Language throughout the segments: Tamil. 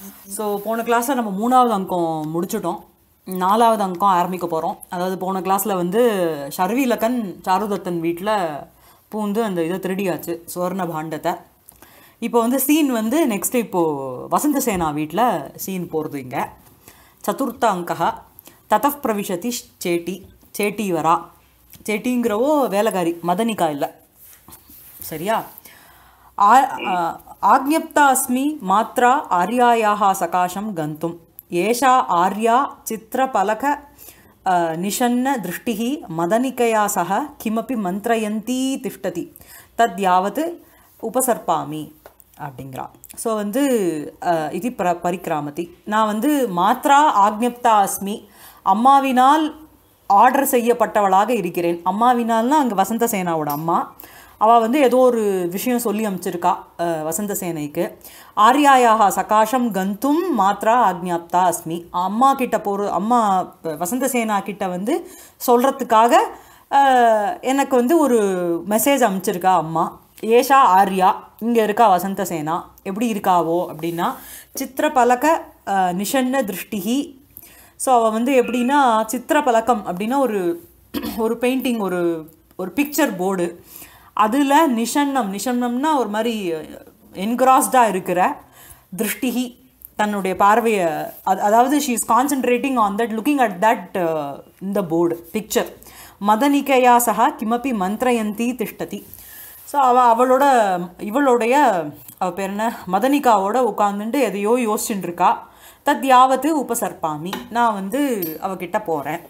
ஸோ போன கிளாஸில் நம்ம மூணாவது அங்கம் முடிச்சிட்டோம் நாலாவது அங்கம் ஆரம்பிக்க போகிறோம் அதாவது போன கிளாஸில் வந்து ஷர்வீலக்கன் சாருதத்தன் வீட்டில் பூந்து அந்த இதை திருடியாச்சு சுவர்ண பாண்டத்தை இப்போ வந்து சீன் வந்து நெக்ஸ்ட் இப்போது வசந்த சேனா வீட்டில் சீன் போகிறது இங்கே சதுர்த்த அங்கா ததப் பிரவிஷதி சேட்டி சேட்டி வரா சேட்டிங்கிறவோ வேலைக்காரி மதனிகா இல்லை சரியா आ- आ- आज्ञप्ता अस्मि मात्रा आर्यायाः सकाशं गन्तुम् एषा आर्या चित्रपलक अ, निषन्नदृष्टिः मदनिकया सह किमपि मन्त्रयन्ती तिष्ठति तद् यावत् உபசர்ப்பாமி அப்படிங்கிறா ஸோ வந்து அஹ், இது பிர பரிக்கிராமதி நான் வந்து மாத்ரா ஆக்ஞப்தா அஸ்மி அம்மாவினால் ஆர்டர் செய்யப்பட்டவளாக இருக்கிறேன் அம்மாவினால்னா அங்கே வசந்த சேனாவோட அம்மா அவள் வந்து ஏதோ ஒரு விஷயம் சொல்லி அனுப்பிச்சிருக்கா அஹ், வசந்த சேனைக்கு ஆர்யாயாக சகாஷம் கந்தும் மாத்ரா ஆக்ஞாப்தா அஸ்மி அம்மா கிட்ட போகிற அம்மா அஹ், வசந்த சேனா கிட்ட வந்து சொல்கிறதுக்காக எனக்கு வந்து ஒரு மெசேஜ் அனுப்பிச்சிருக்கா அம்மா ஏஷா ஆர்யா இங்கே இருக்கா வசந்த சேனா எப்படி இருக்காவோ அப்படின்னா சித்திரபலக அஹ், நிஷன்ன திருஷ்டிகி ஸோ அவள் வந்து எப்படின்னா சித்திரபலகம் அப்படின்னா ஒரு ஒரு பெயிண்டிங் ஒரு ஒரு பிக்சர் போர்டு அதில் நிஷன்னம் நிஷன்னம்னா ஒரு மாதிரி என்கிராஸ்டாக இருக்கிற திருஷ்டிகி தன்னுடைய பார்வையை அது- அதாவது she is concentrating on that looking at that இந்த போர்டு பிக்சர் மதனிகையா சக கிமப்பி மந்திரயந்தி திஷ்டதி ஸோ அவ அவளோட இவளுடைய அவ பேர் என்ன மதனிகாவோட உட்காந்துட்டு எதையோ யோசிச்சுட்டு இருக்கா தத் யாவத்து உபசர்ப்பாமி நான் வந்து அவகிட்ட போகிறேன்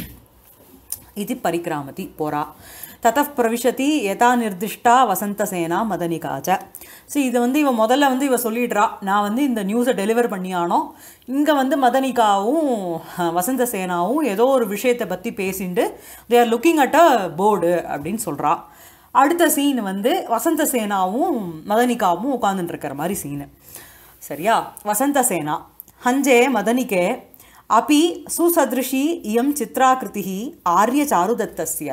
இது பரிக்கிராமதி போரா ததப் பிரவிஷதி யதா நிர்திஷ்டா வசந்தசேனா மதனிகாச்ச ஸோ இதை வந்து இவ முதல்ல வந்து இவ சொல்லிடுறா நான் வந்து இந்த நியூஸை டெலிவர் பண்ணியானோ இங்கே வந்து மதனிகாவும் அஹ், வசந்த சேனாவும் ஏதோ ஒரு விஷயத்தை பற்றி பேசிண்டு they are looking at a board அப்படின்னு சொல்கிறா அடுத்த சீன் வந்து வசந்த சேனாவும் மதனிகாவும் உட்காந்துட்டு இருக்கிற மாதிரி சீனு சரியா வசந்த சேனா ஹஞ்சே மதனிகே अपि சுசதிருஷி இயம் சித்ராகிருதி ஆரிய சாருதத்தஸ்ய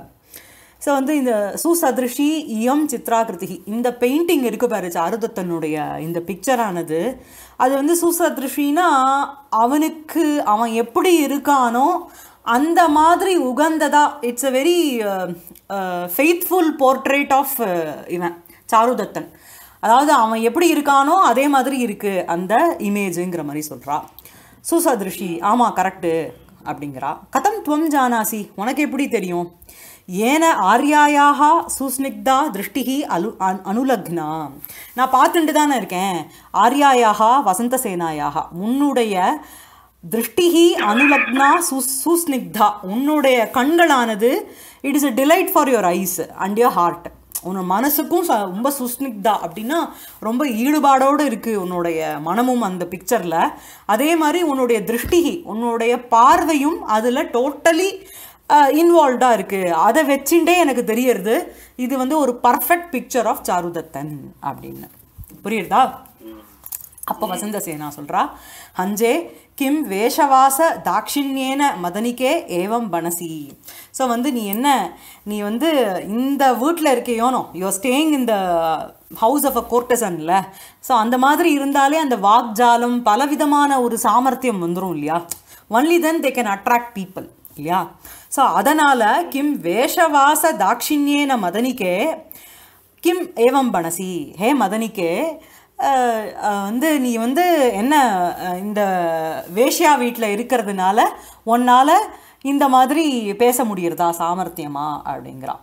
ஸோ வந்து இந்த சுசதிருஷி இயம் சித்ராகிருதி இந்த பெயிண்டிங் இருக்கு பாரு சாருதத்தனுடைய இந்த பிக்சரானது அது வந்து சுசதிருஷினா அவனுக்கு அவன் எப்படி இருக்கானோ அந்த மாதிரி உகந்ததா it's a very faithful portrait of இவன் சாருதத்தன் அதாவது அவன் எப்படி இருக்கானோ அதே மாதிரி இருக்கு அந்த இமேஜுங்கிற மாதிரி சொல்றா சுசதிருஷி ஆமாம் கரெக்டு அப்படிங்கிறா கதம் துவம் ஜானாசி உனக்கு எப்படி தெரியும் ஏன ஆர்யாயாக சுஸ்னிக்தா திருஷ்டிகி அலு அன்- அனுலக்னா நான் பார்த்துட்டு தானே இருக்கேன் ஆர்யாயாக வசந்த சேனாயாக உன்னுடைய திருஷ்டிகி அனுலக்னா சுஸ் சுஸ்னிக்தா உன்னுடைய கண்களானது it is a delight for your eyes and your heart உன் மனசுக்கும் ச- ரொம்ப சுஸ்னிக்தா அப்படின்னா ரொம்ப ஈடுபாடோடு இருக்குது உன்னுடைய மனமும் அந்த பிக்சரில் அதே மாதிரி உன்னுடைய திருஷ்டிகி உன்னுடைய பார்வையும் அதில் டோட்டலி இன்வால்வ்டாக இருக்குது அதை வச்சுட்டே எனக்கு தெரியறது இது வந்து ஒரு பர்ஃபெக்ட் பிக்சர் ஆஃப் சாருதத்தன் அப்படின்னு புரியுறதா அப்போ வசந்த சேனா சொல்றா ஹஞ்சே கிம் வேஷவாச தாட்சிண்யேன மதனிக்கே ஏவம் பனசி ஸோ வந்து நீ என்ன நீ வந்து இந்த வீட்டில் இருக்கையோனோ யூ ஸ்டேயிங் இந்த ஹவுஸ் ஆஃப் அ கோர்டசன்ல ஸோ அந்த மாதிரி இருந்தாலே அந்த வாக்ஜாலம் பலவிதமான ஒரு சாமர்த்தியம் வந்துடும் இல்லையா only then they can attract people இல்லையா ஸோ அதனால் கிம் வேஷவாச தாட்சிண்யேன மதனிக்கே கிம் ஏவம் பனசி ஹே மதனிக்கே அஹ், அஹ், வந்து நீ வந்து என்ன அஹ், இந்த வேஷ்யா வீட்டில் இருக்கிறதுனால உன்னால் இந்த மாதிரி பேச முடியறதா சாமர்த்தியமா அப்படிங்கிறா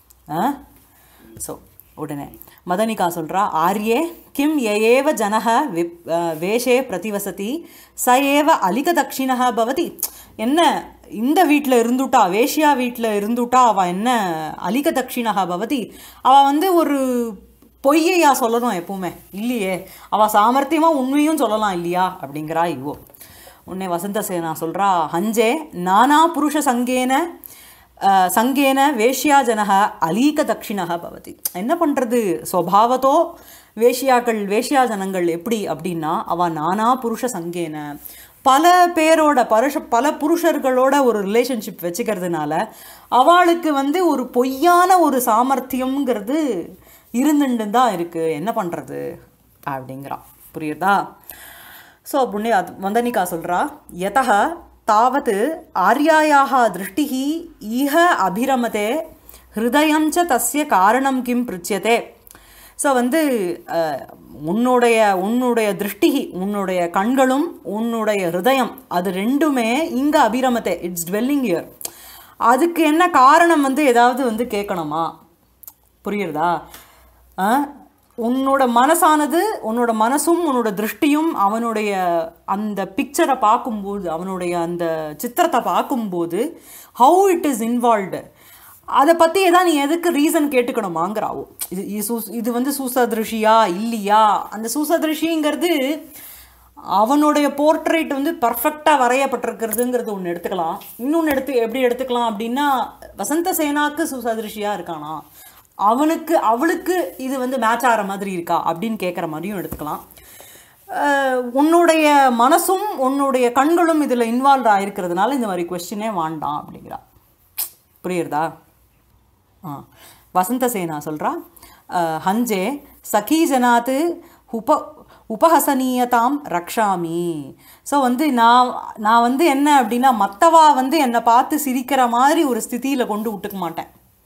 ஸோ உடனே மதனிகா சொல்கிறா ஆர்யே கிம் ஏவ ஜனக விப் அஹ், வேஷே பிரதிவசதி ச ஏவ அலிக தட்சிணா பவதி என்ன இந்த வீட்டில் இருந்துட்டா வேஷ்யா வீட்டில் இருந்துட்டா அவள் என்ன அலிக தட்சிணா பவதி அவள் வந்து ஒரு பொய்யையா சொல்லணும் எப்பவுமே இல்லையே அவள் சாமர்த்தியமாக உண்மையும் சொல்லலாம் இல்லையா அப்படிங்கிறா இவோ உன்னை வசந்த சேனா சொல்கிறா ஹஞ்சே நானா புருஷ சங்கேன அஹ், சங்கேன வேஷ்யா ஜனக அலீக தட்சிணக பவதி என்ன பண்ணுறது ஸ்வபாவத்தோ வேஷ்யாக்கள் வேஷ்யா ஜனங்கள் எப்படி அப்படின்னா அவள் நானா புருஷ சங்கேன பல பேரோட பருஷ பல புருஷர்களோட ஒரு ரிலேஷன்ஷிப் வச்சுக்கிறதுனால அவளுக்கு வந்து ஒரு பொய்யான ஒரு சாமர்த்தியம்ங்கிறது இருந்துட்டு தான் இருக்குது என்ன பண்ணுறது அப்படிங்கிறான் புரியுதா ஸோ புண்ணிய வந்தனிகா சொல்கிறா யதः தாவத் ஆர்யாயாக திருஷ்டிः ஈஹ அபிரமதே ஹிருதயம் ச தஸ்ய காரணம் கிம் பிருச்சியதே ஸோ வந்து அஹ், உன்னுடைய உன்னுடைய திருஷ்டி உன்னுடைய கண்களும் உன்னுடைய ஹிருதயம் அது ரெண்டுமே இங்கே அபிரமத்தை இட்ஸ் dwelling இயர் அதுக்கு என்ன காரணம் வந்து ஏதாவது வந்து கேட்கணுமா புரியுறதா ஆ? உன்னோட மனசானது உன்னோட மனசும் உன்னோட திருஷ்டியும் அவனுடைய அந்த பிக்சரை பார்க்கும்போது அவனுடைய அந்த சித்திரத்தை பார்க்கும்போது ஹவு இட் இஸ் இன்வால்வ்டு அதை பற்றி ஏதாவது நீ எதுக்கு ரீசன் கேட்டுக்கணுமாங்கிறாவோ இது இது சூஸ் இது வந்து சூசதிருஷியா இல்லையா அந்த சூசதிருஷிங்கிறது அவனுடைய போர்ட்ரேட் வந்து பர்ஃபெக்டாக வரையப்பட்டிருக்கிறதுங்கிறது ஒன்று எடுத்துக்கலாம் இன்னொன்று எடுத்து எப்படி எடுத்துக்கலாம் அப்படின்னா வசந்த சேனாக்கு சுசதிருஷியாக இருக்கானா அவனுக்கு அவளுக்கு இது வந்து மேட்ச் ஆகிற மாதிரி இருக்கா அப்படின்னு கேட்குற மாதிரியும் எடுத்துக்கலாம் அஹ் உன்னுடைய மனசும் உன்னுடைய கண்களும் இதில் இன்வால்வ் ஆகிருக்கிறதுனால இந்த மாதிரி கொஸ்டினே வேண்டாம் அப்படிங்கிறா புரியுறதா ஆ வசந்தசேனா சொல்கிறா ஹஞ்சே சகீஜனாத் உப உபஹசனீயதாம் ரக்ஷாமி ஸோ வந்து நான் நான் வந்து என்ன அப்படின்னா மற்றவா வந்து என்னை பார்த்து சிரிக்கிற மாதிரி ஒரு ஸ்திதியில் கொண்டு விட்டுக்க மாட்டேன்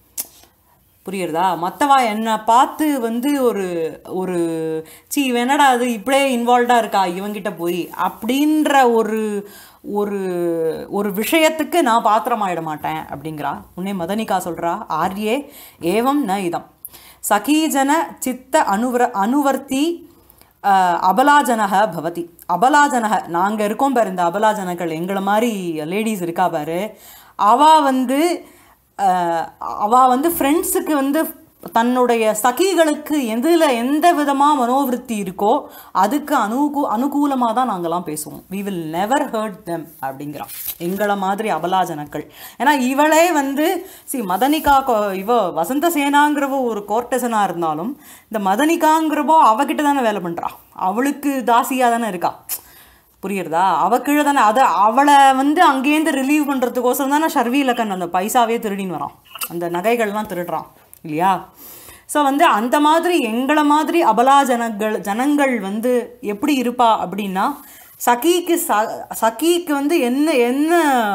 புரியுறதா மற்றவா என்னை பார்த்து வந்து ஒரு ஒரு சீ என்னடா அது இப்படியே இன்வால்வ்டாக இருக்கா இவங்கிட்ட போய் அப்படின்ற ஒரு ஒரு ஒரு விஷயத்துக்கு நான் பாத்திரமாயிட மாட்டேன் அப்படிங்கிறா உன்னே மதனிகா சொல்கிறா ஆர்யே ஏவம் ந இதம் சகீஜன சித்த அனுவர அனுவர்த்தி அஹ், அபலாஜனக பவதி அபலாஜனக நாங்கள் இருக்கோம் பாரு இந்த அபலாஜனங்கள் எங்களை மாதிரி லேடிஸ் இருக்கா பாரு அவ வந்து அஹ், அவ வந்து ஃப்ரெண்ட்ஸுக்கு வந்து தன்னுடைய சகிகளுக்கு எதில் எந்த விதமாக மனோவிருத்தி இருக்கோ அதுக்கு அனுகூ அனுகூலமாக தான் நாங்கள்லாம் பேசுவோம் we will never hurt them அப்படிங்கிறான் எங்களை மாதிரி அபலாஜனக்கள் ஏன்னா இவளே வந்து சி மதனிகா கொ- இவ வசந்த சேனாங்கிறவ ஒரு கோர்டசனாக இருந்தாலும் இந்த மதனிகாங்கிறவோ அவகிட்ட தானே வேலை பண்ணுறா அவளுக்கு தாசியாக தானே இருக்கா புரியுறதா அவ கீழே தானே அதை அவளை வந்து அங்கேருந்து ரிலீவ் பண்ணுறதுக்கோசரம் தானே ஷர்வீலக்கன் அந்த பைசாவே திருடின்னு வரான் அந்த நகைகள்லாம் திருடுறான் இல்லையா ஸோ வந்து அந்த மாதிரி எங்களை மாதிரி அபலா ஜனங்கள் ஜனங்கள் வந்து எப்படி இருப்பா அப்படின்னா சகிக்கு ச சகிக்கு வந்து என்ன என்ன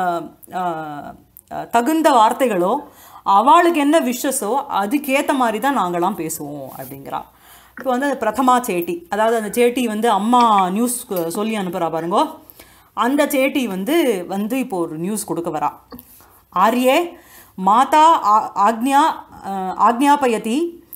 ஆஹ், ஆஹ், தகுந்த வார்த்தைகளோ அவளுக்கு என்ன விஷஸோ அதுக்கேற்ற மாதிரி தான் நாங்களாம் பேசுவோம் அப்படிங்கிறா இப்போ வந்து அது பிரதமா சேட்டி அதாவது அந்த சேட்டி வந்து அம்மா நியூஸ் சொல்லி அனுப்புகிறா பாருங்கோ அந்த சேட்டி வந்து வந்து இப்போ ஒரு நியூஸ் கொடுக்க வரா ஆர்யே மாதா ஆ- ஆக்ஞா அஹ், ஆக்ஞாபயதி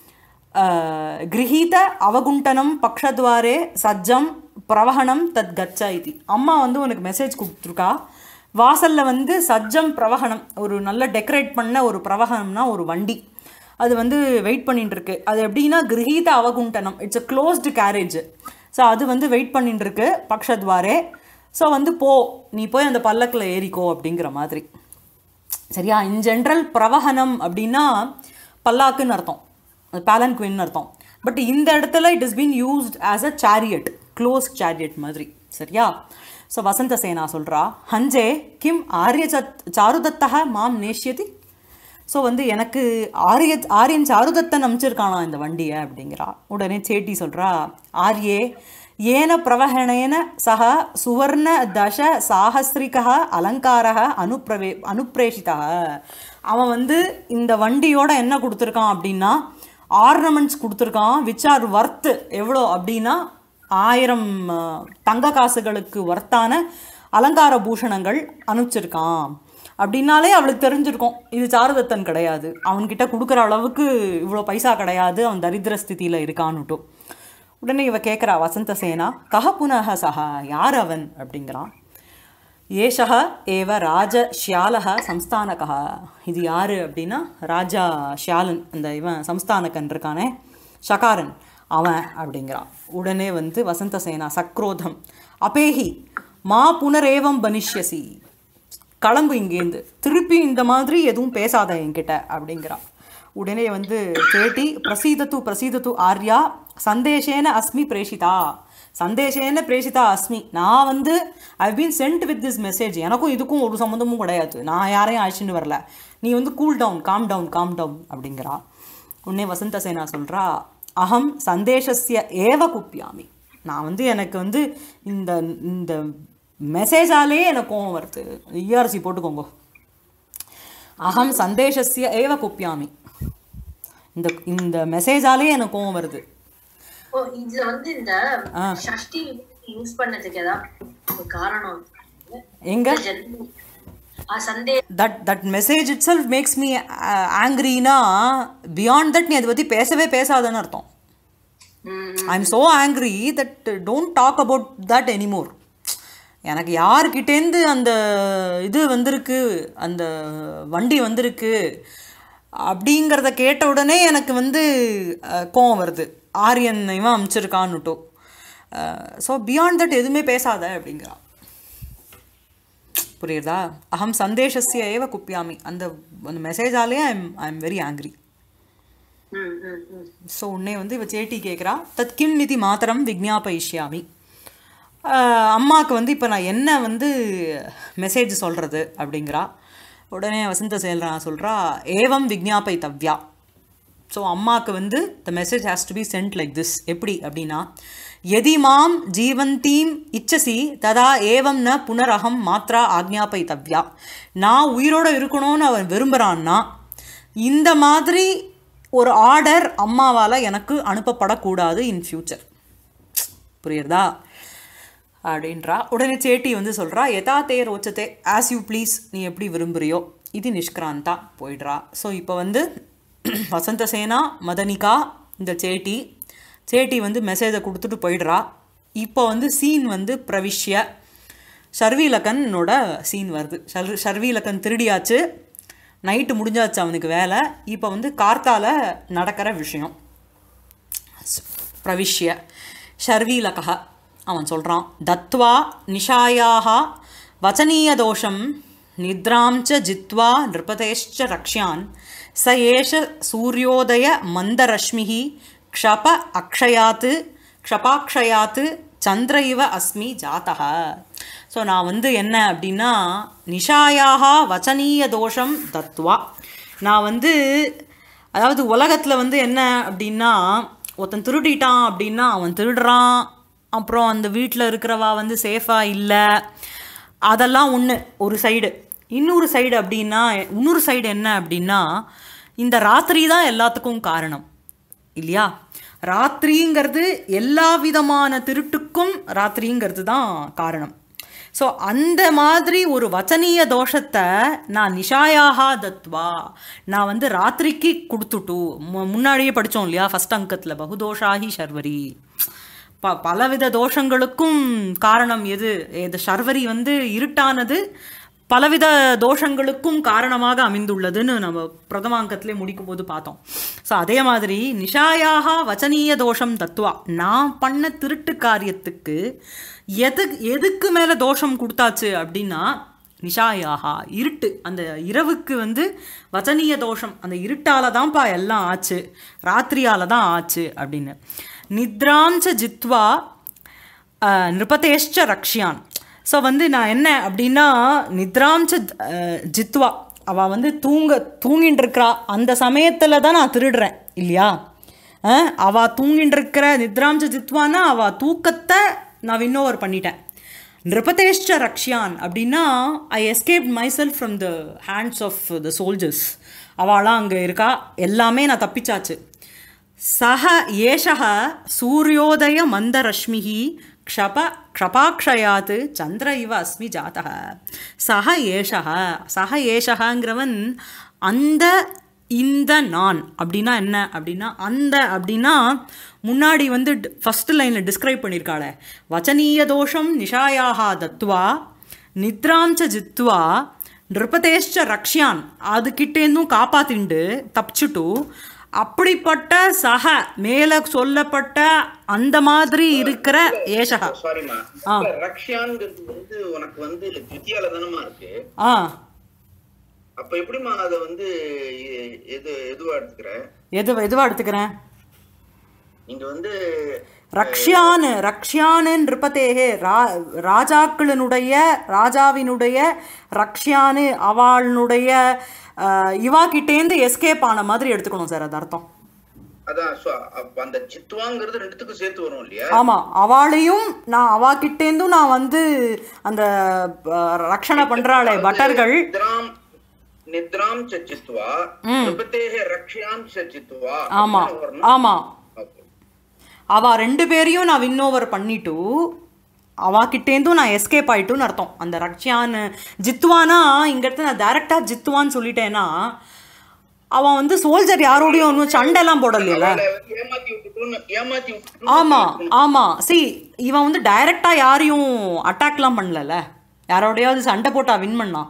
அஹ், கிரகீத அவகுண்டனம் பக்ஷத்வாரே சஜ்ஜம் பிரவகணம் தத் கச்ச இது அம்மா வந்து உனக்கு மெசேஜ் கொடுத்துருக்கா வாசல்ல வந்து சஜ்ஜம் பிரவகணம் ஒரு நல்ல டெக்கரேட் பண்ண ஒரு பிரவகணம்னா ஒரு வண்டி அது வந்து வெயிட் பண்ணிட்டு இருக்கு அது எப்படின்னா கிரகீத அவகுண்டனம் it's a closed carriage so அது வந்து வெயிட் பண்ணிட்டு இருக்கு பக்ஷத்வாரே ஸோ வந்து போ நீ போய் அந்த பல்லக்கில் ஏறிக்கோ அப்படிங்கிற மாதிரி சரியா இன் ஜென்ரல் பிரவஹனம் அப்படின்னா பல்லாக்குன்னு அர்த்தம் அது பேலன்குவின்னு அர்த்தம் பட் இந்த இடத்துல it is been used as a chariot close chariot மாதிரி சரியா ஸோ வசந்த சேனா சொல்கிறா ஹஞ்சே கிம் ஆரிய சத் சாருதத்தக மாம் நேஷ்யதி ஸோ வந்து எனக்கு ஆரிய ஆரியன் சாருதத்தன் அனுப்பிச்சிருக்கானா இந்த வண்டியை அப்படிங்கிறா உடனே சேட்டி சொல்கிறா ஆர்யே ஏன பிரவகணேன சக சுவர்ண தச சாகஸ்ரிக அலங்காரக அனுப்பிரவே அனுப்பிரேஷிதா அவன் வந்து இந்த வண்டியோட என்ன கொடுத்துருக்கான் அப்படின்னா ஆர்னமெண்ட்ஸ் கொடுத்துருக்கான் விச் ஆர் ஒர்த்து எவ்வளோ அப்படின்னா ஆயிரம் அஹ், தங்க காசுகளுக்கு ஒர்த்தான அலங்கார பூஷணங்கள் அனுப்பிச்சிருக்கான் அப்படின்னாலே அவளுக்கு தெரிஞ்சிருக்கும் இது சாருதத்தன் கிடையாது அவன்கிட்ட கொடுக்குற அளவுக்கு இவ்வளோ பைசா கிடையாது அவன் தரித்திர ஸ்திதியில் இருக்கான்னுட்டும் உடனே இவ கேட்குறா வசந்த சேனா கஹ புனக சஹா யார் அவன் அப்படிங்கிறான் ஏஷக ஏவ ராஜ ஷியாலக சம்ஸ்தானகா இது யாரு அப்படின்னா ராஜா ஷியாலன் அந்த இவன் சம்ஸ்தானகன் இருக்கானே ஷகாரன் அவன் அப்படிங்கிறான் உடனே வந்து வசந்த சேனா சக்ரோதம் அபேஹி மா புனரேவம் பனிஷ்யசி கிளம்பு இங்கேருந்து திருப்பி இந்த மாதிரி எதுவும் பேசாத என்கிட்ட அப்படிங்கிறான் உடனே வந்து கேட்டி பிரசீதத்து பிரசீதத்து ஆர்யா சந்தேஷேன அஸ்மி பிரேஷிதா சந்தேஷேன பிரேஷிதா அஸ்மி நான் வந்து I been sent with this message எனக்கும் இதுக்கும் ஒரு சம்மந்தமும் கிடையாது நான் யாரையும் அழைச்சின்னு வரல நீ வந்து cool down calm down calm down அப்படிங்கிறா உடனே வசந்த சேனா சொல்கிறா அகம் சந்தேஷஸ்ய ஏவ குப்பியாமி நான் வந்து எனக்கு வந்து இந்த இந்த மெசேஜாலே எனக்கு கோவம் வருது இஆர்சி போட்டுக்கோங்க அகம் சந்தேஷஸ்ய ஏவ குப்பியாமி இந்த இந்த மெசேஜாலே எனக்கு கோவம் வருது ஓ இதுல வந்து இந்த ஷஷ்டி யூஸ் பண்ணதுக்கு ஏதாவது ஒரு காரணம் இருக்கு? எங்க ஜென்ம- ஆ, சந்தே that that message itself makes me ஆங்க்ரினா பியாண்ட் தட் நீ அதை பற்றி பேசவே பேசாதன்னு அர்த்தம் ம், I am so angry that don't talk about that anymore எனக்கு யார்கிட்டேருந்து அந்த இது வந்திருக்கு அந்த வண்டி வந்திருக்கு அப்படிங்கிறத கேட்ட உடனே எனக்கு வந்து அஹ், கோவம் வருது ஆரியன் இவன் அமிச்சிருக்கான்னுட்டோ ஸோ பியாண்ட் தட் எதுவுமே பேசாத அப்படிங்கிறான் புரியுதா அகம் சந்தேஷஸ்ய ஏவ குப்பியாமி அந்த அந்த மெசேஜாலே I am I am very angry ம், ம், ம். ஸோ உன்னை வந்து இவ சேட்டி கேட்குறா தத் கிம் நிதி மாத்திரம் விஜ்ஞாபயிஷ்யாமி ஆஹ் அம்மாவுக்கு வந்து இப்போ நான் என்ன வந்து மெசேஜ் சொல்கிறது அப்படிங்கிறா உடனே வசந்த செயல்ரா சொல்கிறா ஏவம் விஜ்ஞாபை தவ்யா ஸோ அம்மாவுக்கு வந்து the message has to be sent like this எப்படி அப்படின்னா எதி மாம் ஜீவந்தீம் இச்சசி ததா ஏவம் ந புனரகம் மாத்ரா ஆக்ஞாபை தவ்யா நான் உயிரோடு இருக்கணும்னு அவன் விரும்புகிறான்னா இந்த மாதிரி ஒரு ஆர்டர் அம்மாவால் எனக்கு அனுப்பப்படக்கூடாது இன் ஃப்யூச்சர் புரியுறதா அப்படின்றா உடனே சேட்டி வந்து சொல்கிறா எதா தே ரோச்சத்தே ஆஸ் யூ ப்ளீஸ் நீ எப்படி விரும்புறியோ இது நிஷ்கிராந்தா போயிடுறா ஸோ இப்போ வந்து வசந்தசேனா மதனிகா இந்த சேட்டி சேட்டி வந்து மெசேஜை கொடுத்துட்டு போயிடுறா இப்போ வந்து சீன் வந்து பிரவிஷ்ய ஷர்வீலக்கனோட சீன் வருது ஷர் ஷர்வீலக்கன் திருடியாச்சு நைட்டு முடிஞ்சாச்சு அவனுக்கு வேலை இப்போ வந்து கார்த்தால நடக்கிற விஷயம் பிரவிஷ்ய ஷர்வீலகः அவன் சொல்கிறான் தத்வா நிஷாயாக வச்சனீயதோஷம் நித்ராம் ச ஜித்வா நிருபதேஷ்ச ரக்ஷ்யான் ச ஏஷ சூரியோதய மந்தரஷ்மிः க்ஷப அக்ஷயாத் க்ஷபாக்ஷயாத் சந்திர இவ அஸ்மி ஜாத்தக ஸோ நான் வந்து என்ன அப்படின்னா நிஷாயாக வச்சனீய தோஷம் தத்வா நான் வந்து அதாவது உலகத்தில் வந்து என்ன அப்படின்னா ஒருத்தன் திருடிட்டான் அப்படின்னா அவன் திருடுறான் அப்புறம் அந்த வீட்டில் இருக்கிறவா வந்து சேஃபாக இல்லை அதெல்லாம் ஒன்று ஒரு சைடு இன்னொரு சைடு அப்படின்னா இன்னொரு சைடு என்ன அப்படின்னா இந்த ராத்திரி தான் எல்லாத்துக்கும் காரணம் இல்லையா ராத்திரிங்கிறது எல்லா விதமான திருட்டுக்கும் ராத்திரிங்கிறது தான் காரணம் ஸோ அந்த மாதிரி ஒரு வச்சனீய தோஷத்தை நான் நிஷாயாக தத்வா நான் வந்து ராத்திரிக்கு கொடுத்துட்டு மு- முன்னாடியே படித்தோம் இல்லையா ஃபஸ்ட் அங்கத்தில் பகுதோஷாகி சர்வரி ப பலவித தோஷங்களுக்கும் காரணம் எது இது சர்வரி வந்து இருட்டானது பலவித தோஷங்களுக்கும் காரணமாக அமைந்துள்ளதுன்னு நம்ம பிரதமாங்கத்திலே முடிக்கும் போது பார்த்தோம் ஸோ அதே மாதிரி நிஷாயாக வச்சனீய தோஷம் தத்துவா நான் பண்ண திருட்டு காரியத்துக்கு எது எதுக்கு மேலே தோஷம் கொடுத்தாச்சு அப்படின்னா நிஷாயாகா இருட்டு அந்த இரவுக்கு வந்து வச்சனீய தோஷம் அந்த இருட்டால தான்ப்பா எல்லாம் ஆச்சு ராத்திரியால தான் ஆச்சு அப்படின்னு நித்ராஞ்ச ஜித்வா அஹ், நிருபதேஷ்ச ரக்ஷியான் ஸோ வந்து நான் என்ன அப்படின்னா நித்ராம்ச அஹ், ஜித்வா அவள் வந்து தூங்க தூங்கிட்டு இருக்கிறா அந்த சமயத்தில் தான் நான் திருடுறேன் இல்லையா அஹ், அவ தூங்கிட்டு இருக்கிற நித்ராம்ச ஜித்வானா அவள் தூக்கத்தை நான் வின்னோவர் பண்ணிட்டேன் நிருபதேஷ்ச ரக்ஷியான் அப்படின்னா I escape myself from the hands of the soldiers அவளாம் அங்கே இருக்கா எல்லாமே நான் தப்பிச்சாச்சு சக ஏஷः சூரியோதய மந்தரஷ்மிः க்ஷப க்ஷபாக்ஷயாத் சந்திர இவ அஸ்மி ஜாத்தக சக ஏஷः சக ஏஷகங்கிறவன் அந்த இந்த நான் அப்படின்னா என்ன அப்படின்னா அந்த அப்படின்னா முன்னாடி வந்து ஃபஸ்ட் லைனில் டிஸ்கிரைப் பண்ணியிருக்காளே வச்சனீய தோஷம் நிஷாயாக தத்வா நித்ராம்ச ஜித்வா நிருபதேஷ்ச ரக்ஷியான் அதுக்கிட்டேருந்தும் காப்பாத்திண்டு தப்பிச்சுட்டு அப்படிப்பட்ட சக மேலே சொல்லப்பட்ட அந்த மாதிரி இருக்கிற ஏஷகா சாரிம்மா ரக்ஷான்ங்கிறது வந்து உனக்கு வந்து ஜுத்தியால தானமா இருக்கு ஆ அப்ப எப்படிம்மா அதை வந்து எ- எது எதுவா எடுத்துக்கிற எது எதுவாக எடுத்துக்கிறேன் நீங்க வந்து ரக்ஷியானு ரக்ஷியானு நிருபதேகே ரா ராஜாக்களினுடைய ராஜாவினுடைய ரக்ஷியானு அவளுடைய இவா கிட்டேந்து எஸ்கேப் ஆன மாதிரி எடுத்துக்கணும் சார் அது அர்த்தம் அதான் so, அப்ப அந்த சித்துவாங்கிறது ரெண்டுத்துக்கும் சேர்த்து வரும் இல்லையா ஆமா அவளையும் நான் அவாகிட்டேந்தும் நான் வந்து அந்த அஹ், ரக்ஷணை பண்றாளே பட்டர்கள் நித்ராம் நித்ராம் ச சித்வா விபத்தேக ரக்ஷியாம் ச சித்வா ஆமா அப்படின்னு வரணும். ஆமா Okay. அவ ரெண்டு பேரையும் நான் வின் ஓவர் பண்ணிட்டு அவாக்கிட்டேந்தும் நான் எஸ்கேப் ஆயிட்டுன்னு அர்த்தம் அந்த ரக்ஷியான்னு ஜித்துவானா இங்க இடத்துல நான் டைரக்டா ஜித்துவான்னு சொல்லிட்டேன்னா அவன் வந்து சோல்ஜர் யாரோடையும் ஒன்றும் சண்டைலாம் போடலையில அவளை வந்து ஏமாத்தி விட்டுட்டுன்னு ஏமாத்தி விட்டுட்டு ஆமா ஆமா சி இவன் வந்து டைரக்டா யாரையும் அட்டாக்லாம் பண்ணலல யாரோடையாவது சண்டை போட்டா வின் பண்ணான்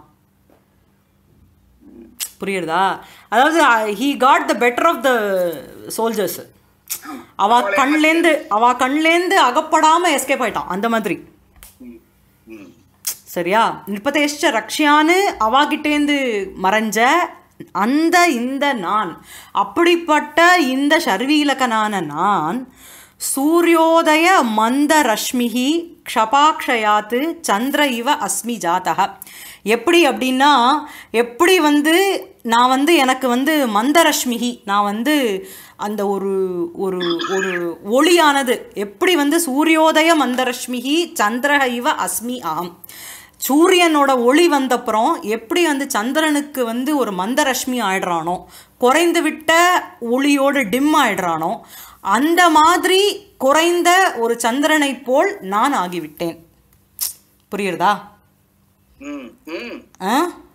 புரியுறதா அதாவது he got the better of the soldiers அவ கண்லேந்து அவ கண்லேந்து அகப்படாம எஸ்கேப் ஆயிட்டான் அந்த மாதிரி ம். சரியா நிற்பதேஷ்ட ரக்ஷியான்னு அவாகிட்டேந்து மறைஞ்ச அந்த இந்த நான் அப்படிப்பட்ட இந்த ஷர்வீலகனான நான் சூரியோதய மந்த ரஷ்மிகி க்ஷபாக்ஷயாத்து சந்திர இவ அஸ்மி ஜாதக எப்படி அப்படின்னா எப்படி வந்து நான் வந்து எனக்கு வந்து மந்தரஷ்மிகி நான் வந்து அந்த ஒரு ஒரு ஒரு ஒளியானது எப்படி வந்து சூரியோதய மந்தரஷ்மிகி சந்திரக இவ அஸ்மி ஆம் சூரியனோட ஒளி வந்தப்புறம் எப்படி வந்து சந்திரனுக்கு வந்து ஒரு மந்தரஷ்மி ஆயிடுறானோ குறைந்து விட்ட ஒளியோடு டிம் ஆயிடுறானோ அந்த மாதிரி குறைந்த ஒரு சந்திரனைப் போல் நான் ஆகிவிட்டேன் புரியுறதா ம் ம் ஆ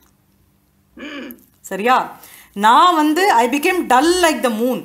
ம் சரியா நான் வந்து I became dull like the moon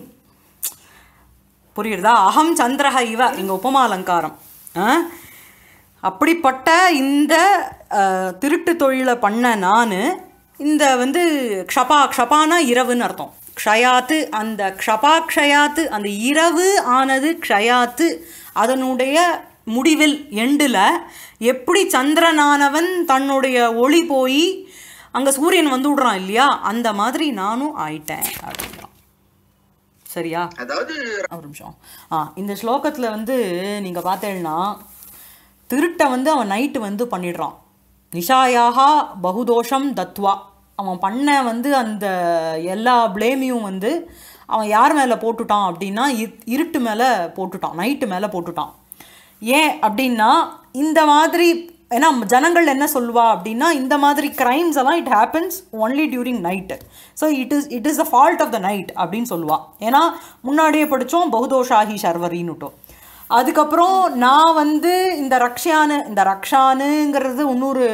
புரியுறதா அகம் சந்திரஹ இவ இங்க உபமா அலங்காரம் ஆ? அப்படிப்பட்ட இந்த அஹ், திருட்டு தொழிலை பண்ண நான் இந்த வந்து க்ஷபா க்ஷபானா இரவுன்னு அர்த்தம் க்ஷயாத்து அந்த க்ஷபா க்ஷயாத்து அந்த இரவு ஆனது க்ஷயாத்து அதனுடைய முடிவில் எண்டில் எப்படி சந்திரனானவன் தன்னுடைய ஒளி போய் அங்கே சூரியன் வந்து விடுறான் இல்லையா அந்த மாதிரி நானும் ஆயிட்டேன் அப்படின்றான் சரியா அதாவது ஒரு நிமிஷம் ஆ இந்த ஸ்லோகத்தில் வந்து நீங்கள் பார்த்தேன்னா திருட்டை வந்து அவன் நைட்டு வந்து பண்ணிடுறான் நிஷாயாகா பகுதோஷம் தத்வா அவன் பண்ண வந்து அந்த எல்லா ப்ளேமையும் வந்து அவன் யார் மேலே போட்டுட்டான் அப்படின்னா இ- இருட்டு மேலே போட்டுட்டான் நைட்டு மேலே போட்டுட்டான் ஏன் அப்படின்னா இந்த மாதிரி ஏன்னா ஜனங்கள் என்ன சொல்லுவா அப்படின்னா இந்த மாதிரி கிரைம்ஸ் எல்லாம் it happens only during night so it is it is the fault of the night அப்படின்னு சொல்லுவா ஏன்னா முன்னாடியே படித்தோம் பகுதோஷாகி சர்வரின்னுட்டோம் அதுக்கப்புறம் நான் வந்து இந்த ரக்ஷானு இந்த ரக்ஷானுங்கிறது இன்னொரு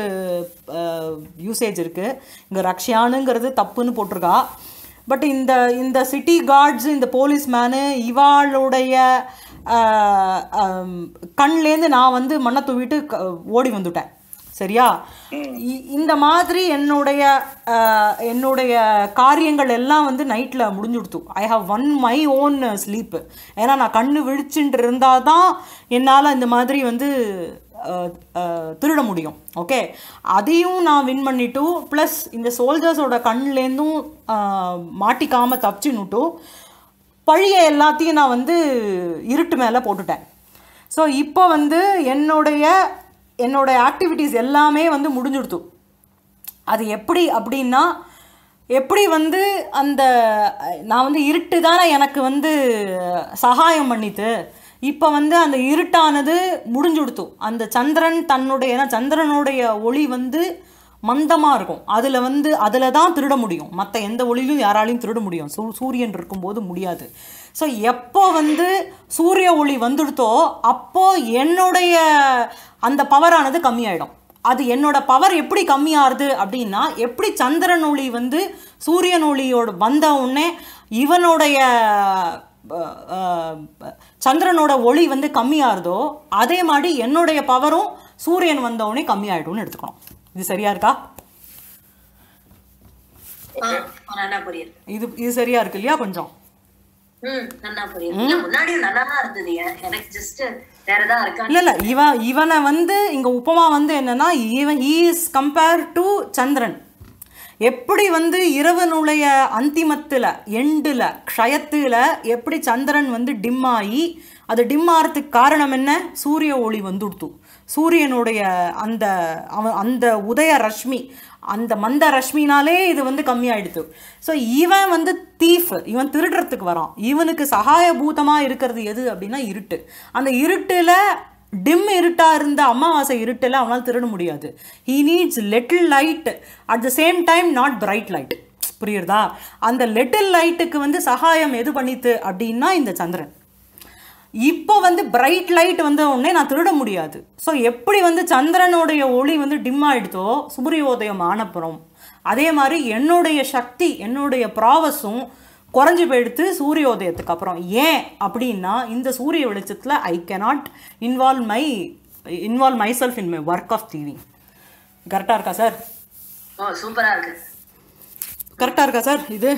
யூசேஜ் இருக்குது இங்கே ரக்ஷானுங்கிறது தப்புன்னு போட்டிருக்கா பட் இந்த இந்த சிட்டி கார்ட்ஸ் இந்த போலீஸ்மேனு இவாளுடைய ஆஹ், ஆம், கண்லேருந்து நான் வந்து மண்ணை தூவிட்டு க- ஓடி வந்துட்டேன் சரியா இ- இந்த மாதிரி என்னுடைய ஆஹ், என்னுடைய காரியங்கள் எல்லாம் வந்து நைட்டில் முடிஞ்சுடுத்து I have won my own sleep ஏன்னா நான் கண்ணு விழிச்சுட்டு இருந்தால் தான் என்னால் இந்த மாதிரி வந்து அஹ், அஹ், திருட முடியும் ஓகே அதையும் நான் வின் பண்ணிட்டு ப்ளஸ் இந்த சோல்ஜர்ஸோட கண்லேருந்தும் மாட்டிக்காமல் தப்பிச்சுன்னுட்டு பழிய எல்லாத்தையும் நான் வந்து இருட்டு மேலே போட்டுட்டேன் ஸோ இப்போ வந்து என்னுடைய என்னோட ஆக்டிவிட்டீஸ் எல்லாமே வந்து முடிஞ்சுடுத்து அது எப்படி அப்படின்னா எப்படி வந்து அந்த அஹ், நான் வந்து இருட்டு தானே எனக்கு வந்து சகாயம் பண்ணித்து இப்போ வந்து அந்த இருட்டானது முடிஞ்சுடுத்து அந்த சந்திரன் தன்னுடைய ஏன்னா சந்திரனுடைய ஒளி வந்து மந்தமாக இருக்கும் அதில் வந்து அதில் தான் திருட முடியும் மற்ற எந்த ஒளியிலும் யாராலையும் திருட முடியும் சூ சூரியன் இருக்கும்போது முடியாது ஸோ எப்போ வந்து சூரிய ஒளி வந்துடுத்தோ அப்போ என்னுடைய அந்த பவரானது கம்மியாயிடும் அது என்னோட பவர் எப்படி கம்மியாகுது அப்படின்னா எப்படி சந்திரன் ஒளி வந்து சூரியன் ஒளியோட வந்த உடனே இவனுடைய அஹ், அஹ், சந்திரனோட ஒளி வந்து கம்மியாகுதோ அதே மாதிரி என்னுடைய பவரும் சூரியன் வந்த உடனே கம்மியாயிடும்னு எடுத்துக்கணும் இது சரியா இருக்கா ஆ, நல்லா புரியுது இது இது சரியா இருக்கு இல்லையா கொஞ்சம் ம் நல்லா புரியுது இல்ல, முன்னாடியும் நல்லா தான் இருந்தது எ- எனக்கு ஜஸ்ட் வேற ஏதாவது இருக்கா இல்ல இல்ல இவன் இவனை வந்து இங்க உப்பமா வந்து என்னன்னா இவன் ஹீ இஸ் கம்பேர் டு சந்திரன் எப்படி வந்து இரவனுடைய அந்திமத்துல எண்டுல க்ஷயத்துல எப்படி சந்திரன் வந்து டிம் ஆகி அது டிம் ஆகிறதுக்கு காரணம் என்ன சூரிய ஒளி வந்துடுத்து சூரியனுடைய அந்த அவன் அந்த உதய ரஷ்மி அந்த மந்த ரஷ்மினாலே இது வந்து கம்மியாயிடுது ஸோ இவன் வந்து தீஃப் இவன் திருடுறதுக்கு வரான் இவனுக்கு சகாயபூதமாக இருக்கிறது எது அப்படின்னா இருட்டு அந்த இருட்டில் டிம் இருட்டா இருந்த அமாவாசை இருட்டில் அவனால் திருட முடியாது he needs little light at the same time not bright light புரியுறதா அந்த லிட்டில் லைட்டுக்கு வந்து சகாயம் எது பண்ணித்து அப்படின்னா இந்த சந்திரன் இப்போ வந்து பிரைட் லைட் வந்த உடனே நான் திருட முடியாது ஸோ எப்படி வந்து சந்திரனுடைய ஒளி வந்து டிம் ஆயிடுதோ சூரியோதயம் ஆனப்புறம் அதே மாதிரி என்னுடைய சக்தி என்னுடைய ப்ராவஸும் குறைஞ்சி போயிடுத்து சூரியோதயத்துக்கு அப்புறம் ஏன் அப்படின்னா இந்த சூரிய வெளிச்சத்தில் I cannot involve my involve myself in my work of thieving கரெக்டாக இருக்கா சார் ஓ சூப்பரா இருக்கு கரெக்டாக இருக்கா சார் இது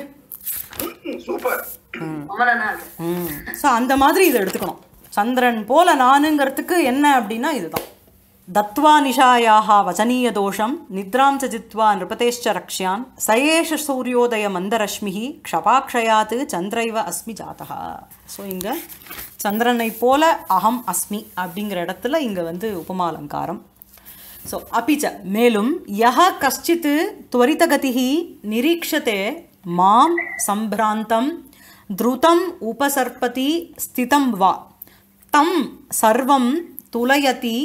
சூப்பர் ரொம்ப நல்லா இருக்கு ஸோ அந்த மாதிரி இதை எடுத்துக்கணும் சந்திரன் போல நானுங்கிறதுக்கு என்ன அப்படின்னா இதுதான் தத்வா நிஷாயாக வச்சனீய தோஷம் நித்ராம் ச ஜித்வா நிருபதேஷ்ச ரக்ஷ்யான் சயேஷ சூரியோதய மந்தரஷ்மிஹி க்ஷபாக்ஷயாத்து சந்திரைவ அஸ்மி ஜாதகா ஸோ இங்கே சந்திரனை போல அகம் அஸ்மி அப்படிங்கிற இடத்துல இங்கே வந்து உபமாலங்காரம் ஸோ அப்பிச்ச மேலும் யஹ கஷ்டித் துவரிதகதிः நிரீக்ஷதே மாம் சம்பிராந்தம் த்ருதம் உபசர்ப்பதி ஸ்திதம் வா தம் சர்வம் துலயதி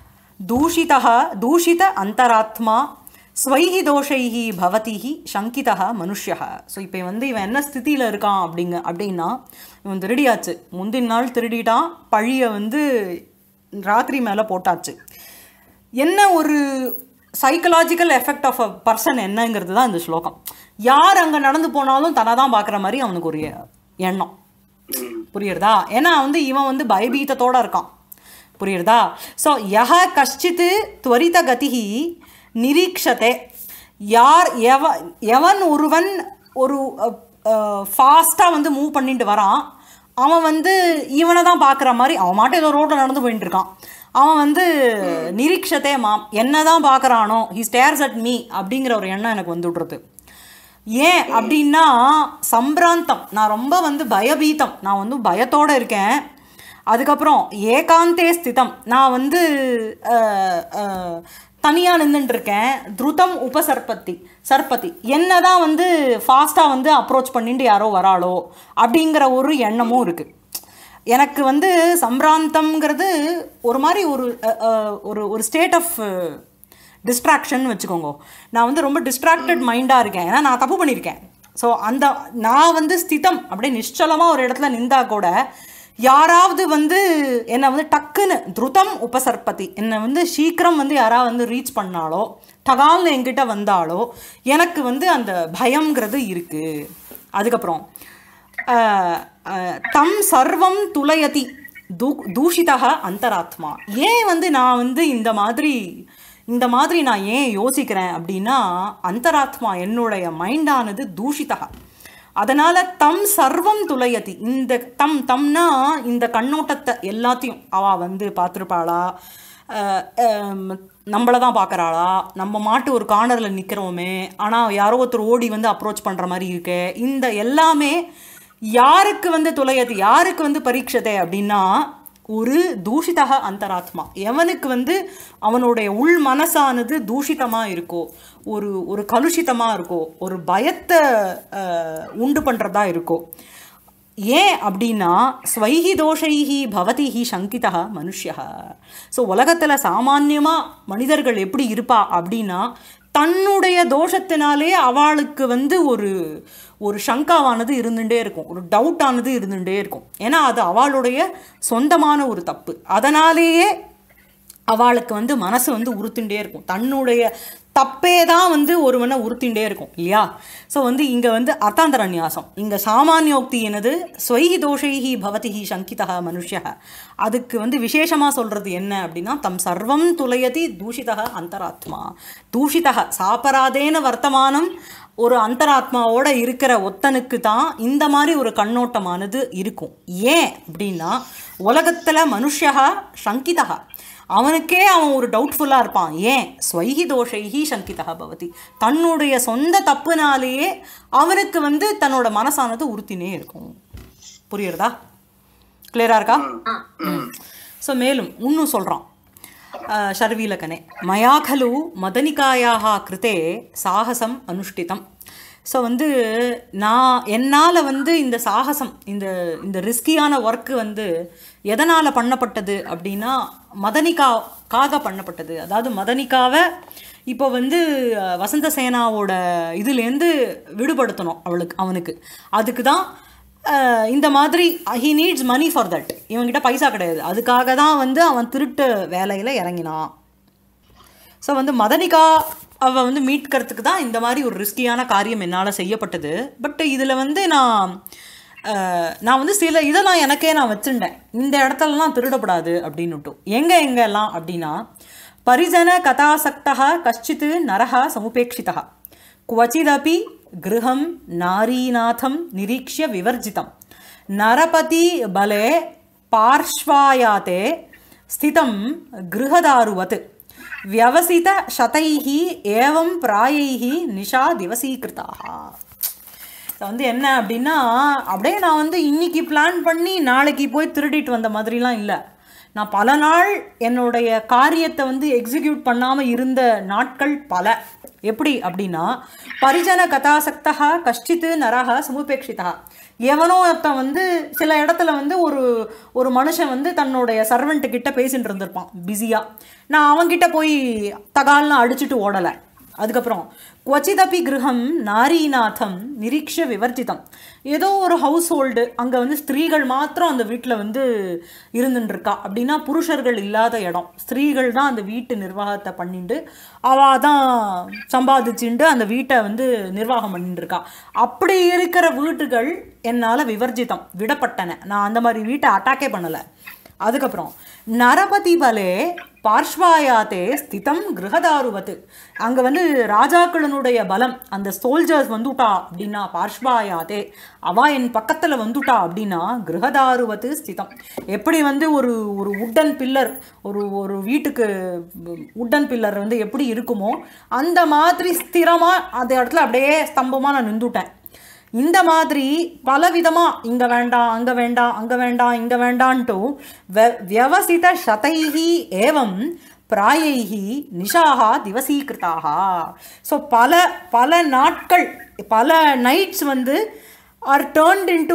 தூஷிதः தூஷித அந்தராத்மா ஸ்வைஹி தோஷைஹி பவதிஹி சங்கிதः மனுஷ்யः ஸோ இப்போ வந்து இவன் என்ன ஸ்திதியில் இருக்கான் அப்படிங்க அப்படின்னா இவன் திருடியாச்சு முந்தின நாள் திருடிட்டான் பழியை வந்து ராத்திரி மேலே போட்டாச்சு என்ன ஒரு psychological effect of a person என்னங்கிறது தான் இந்த ஸ்லோகம் யார் அங்கே நடந்து போனாலும் தன்னை தான் பார்க்குற மாதிரி அவனுக்கு ஒரு எண்ணம் புரியுறதா ஏன்னா வந்து இவன் வந்து பயபீத்தத்தோட இருக்கான் புரியுறதா ஸோ யஹ கஷ்டித் துவரித கதிஹி நிரீக்ஷதே யார் எவ எவன் ஒருவன் ஒரு ஃபாஸ்ட்டாக வந்து மூவ் பண்ணிட்டு வரான் அவன் வந்து இவனை தான் பார்க்குற மாதிரி அவன் மாட்டும் ஏதோ ரோட்டில் நடந்து போயிட்டு இருக்கான் அவன் வந்து நிரீக்ஷத்தே மாம் என்ன தான் பார்க்குறானோ ஹி ஸ்டேர்ஸ் அட் மீ அப்படிங்கிற ஒரு எண்ணம் எனக்கு வந்து விட்றது ஏன் அப்படின்னா சம்பிராந்தம் நான் ரொம்ப வந்து பயபீத்தம் நான் வந்து பயத்தோடு இருக்கேன் அதுக்கப்புறம் ஏகாந்தே ஸ்திதம் நான் வந்து தனியாக நின்றுட்டு இருக்கேன் துருதம் உபசர்பத்தி சர்பதி என்ன தான் வந்து ஃபாஸ்ட்டாக வந்து அப்ரோச் பண்ணிட்டு யாரோ வராளோ அப்படிங்கிற ஒரு எண்ணமும் இருக்குது எனக்கு வந்து சம்பிராந்தம்ங்கிறது ஒரு மாதிரி ஒரு அஹ், அஹ், ஒரு ஒரு ஸ்டேட் ஆஃப் டிஸ்ட்ராக்ஷன் வச்சுக்கோங்க நான் வந்து ரொம்ப டிஸ்ட்ராக்டட் மைண்டாக இருக்கேன் ஏன்னா நான் தப்பு பண்ணியிருக்கேன் ஸோ அந்த நான் வந்து ஸ்திதம் அப்படியே நிശ്ചலமாக ஒரு இடத்துல நின்றா கூட யாராவது வந்து என்னை வந்து டக்குன்னு துருதம் உபசர்பதி என்னை வந்து சீக்கிரம் வந்து யாராவது வந்து ரீச் பண்ணாலோ டகால்னு என்கிட்ட வந்தாலோ எனக்கு வந்து அந்த பயம்ங்கிறது இருக்குது அதுக்கப்புறம் அஹ், அஹ், தம் சர்வம் துலயதி தூ தூஷிதா அந்தராத்மா ஏன் வந்து நான் வந்து இந்த மாதிரி இந்த மாதிரி நான் ஏன் யோசிக்கிறேன் அப்படின்னா அந்தராத்மா என்னுடைய மைண்டானது தூஷிதா அதனால தம் சர்வம் துலயதி இந்த தம் தம்னா இந்த கண்ணோட்டத்தை எல்லாத்தையும் அவ வந்து பார்த்துருப்பாளா நம்மளை தான் பார்க்குறாளா நம்ம மாட்டு ஒரு கார்னரில் நிற்கிறோமே ஆனால் யாரோ ஒருத்தர் ஓடி வந்து அப்ரோச் பண்ணுற மாதிரி இருக்கே இந்த எல்லாமே யாருக்கு வந்து துளையது யாருக்கு வந்து பரீட்சதை அப்படின்னா ஒரு தூஷிதக அந்தராத்மா எவனுக்கு வந்து அவனுடைய உள் மனசானது தூஷிதமாக இருக்கோ ஒரு ஒரு கலுஷிதமாக இருக்கோ ஒரு பயத்தை அஹ், உண்டு பண்ணுறதா இருக்கோ ஏன் அப்படின்னா ஸ்வைஹி தோஷைஹி பவதிஹி சங்கிதா மனுஷ்யா ஸோ உலகத்தில் சாமான்யமாக மனிதர்கள் எப்படி இருப்பா அப்படின்னா தன்னுடைய தோஷத்தினாலே அவளுக்கு வந்து ஒரு ஒரு சங்காவானது இருந்துகிட்டே இருக்கும் ஒரு டவுட்டானது இருந்துகிட்டே இருக்கும் ஏன்னா அது அவளுடைய சொந்தமான ஒரு தப்பு அதனாலேயே அவளுக்கு வந்து மனசு வந்து உறுத்துண்டே இருக்கும் தன்னுடைய தப்பே தான் வந்து ஒருவனை உறுத்திண்டே இருக்கும் இல்லையா ஸோ வந்து இங்கே வந்து அர்த்தாந்தர நியாசம் இங்கே சாமானியோக்தி என்னது ஸ்வைஹி தோஷைஹி பவதிஹி சங்கிதா மனுஷ்ய அதுக்கு வந்து விசேஷமாக சொல்கிறது என்ன அப்படின்னா தம் சர்வம் துலயதி தூஷிதா அந்தராத்மா தூஷிதா சாப்பராதேன வர்த்தமானம் ஒரு அந்தராத்மாவோட இருக்கிற ஒத்தனுக்கு தான் இந்த மாதிரி ஒரு கண்ணோட்டமானது இருக்கும் ஏன் அப்படின்னா உலகத்தில் மனுஷா சங்கிதா அவனுக்கே அவன் ஒரு டவுட்ஃபுல்லாக இருப்பான் ஏன் ஸ்வைஹி தோஷைஹி சங்கிதா பவதி தன்னுடைய சொந்த தப்புனாலேயே அவனுக்கு வந்து தன்னோட மனசானது உறுத்தினே இருக்கும் புரியுறதா கிளியரா இருக்கா ஸோ மேலும் இன்னும் சொல்கிறான் शर्वीलकने मया खलु मदनिकायाः कृते சாகசம் அனுஷ்டிதம் ஸோ வந்து நான் என்னால் வந்து இந்த சாகசம் இந்த இந்த ரிஸ்கியான ஒர்க்கு வந்து எதனால் பண்ணப்பட்டது அப்படின்னா மதனிகாக்காக பண்ணப்பட்டது அதாவது மதனிகாவை இப்போ வந்து அஹ், வசந்த சேனாவோட இதுலேருந்து விடுபடுத்தணும் அவளுக்கு அவனுக்கு அதுக்கு தான் அஹ், இந்த மாதிரி he needs money for that இவன்கிட்ட பைசா கிடையாது அதுக்காக தான் வந்து அவன் திருட்டு வேலையில் இறங்கினான் ஸோ வந்து மதனிகா அவள் வந்து மீட்கிறதுக்கு தான் இந்த மாதிரி ஒரு ரிஸ்கியான காரியம் என்னால் செய்யப்பட்டது பட் இதில் வந்து நான் அஹ், நான் வந்து சில இதெல்லாம் எனக்கே நான் வச்சுட்டேன் இந்த இடத்துலலாம் திருடப்படாது அப்படின்னுட்டும் எங்கே எங்கெல்லாம் அப்படின்னா பரிஜன கதாசக்தா கஷ்டித் நரஹ சமுபேட்சிதா क्वचिदपि गृहं नारीनाथं निरीक्ष्य विवर्जितं नरपति बले पार्श्वायाते स्थितं गृहदारुवत् व्यवसितशतैः एवं प्रायैः निशा दिवसीकृताः இது வந்து என்ன அப்படின்னா அப்படியே நான் வந்து இன்னைக்கு பிளான் பண்ணி நாளைக்கு போய் திருடிட்டு வந்த மாதிரிலாம் இல்லை நான் பல நாள் என்னுடைய காரியத்தை வந்து எக்ஸிக்யூட் பண்ணாமல் இருந்த நாட்கள் பல எப்படி அப்படின்னா பரிஜன கதாசக்தா கஷ்டித்து நரக சமுபேட்சிதா எவனோ ஒருத்தன் வந்து சில இடத்துல வந்து ஒரு ஒரு மனுஷன் வந்து தன்னுடைய சர்வெண்ட் கிட்ட பேசிட்டு இருந்திருப்பான் பிஸியாக நான் அவன்கிட்ட போய் தகால்லாம் அடிச்சுட்டு ஓடலை அதுக்கப்புறம் குவச்சிதப்பி கிரகம் நாரீநாதம் நிரீக்ஷ விவர்ஜிதம் ஏதோ ஒரு ஹவுஸ் ஹோல்டு அங்கே வந்து ஸ்திரீகள் மாத்திரம் அந்த வீட்டில் வந்து இருந்துட்டு இருக்கா அப்படின்னா புருஷர்கள் இல்லாத இடம் ஸ்திரீகள் தான் அந்த வீட்டு நிர்வாகத்தை பண்ணிட்டு அவள் தான் சம்பாதிச்சுட்டு அந்த வீட்டை வந்து நிர்வாகம் பண்ணிட்டு இருக்கா அப்படி இருக்கிற வீட்டுகள் என்னால் விவர்ஜிதம் விடப்பட்டன நான் அந்த மாதிரி வீட்டை அட்டாக்கே பண்ணலை அதுக்கப்புறம் நரபதி பலே பார்ஷ்வாயாத்தே ஸ்திதம் கிரகதாருவத்து அங்கே வந்து ராஜாக்களினுடைய பலம் அந்த சோல்ஜர்ஸ் வந்துட்டா அப்படின்னா பார்ஷ்வாயாத்தே அவா என் பக்கத்தில் வந்துட்டா அப்படின்னா கிரகதாருவத்து ஸ்திதம் எப்படி வந்து ஒரு ஒரு உட்டன் பில்லர் ஒரு ஒரு வீட்டுக்கு உட்டன் பில்லர் வந்து எப்படி இருக்குமோ அந்த மாதிரி ஸ்திரமாக அந்த இடத்துல அப்படியே ஸ்தம்பமாக நான் நின்றுட்டேன் இந்த மாதிரி பலவிதமாக இங்கே வேண்டாம் அங்கே வேண்டாம் அங்கே வேண்டாம் இங்கே வேண்டான்ட்டு வெ வியவசித சதைஹி ஏவம் பிராயைஹி நிஷாகா திவசீகிருதாக ஸோ பல பல நாட்கள் பல நைட்ஸ் வந்து are turned into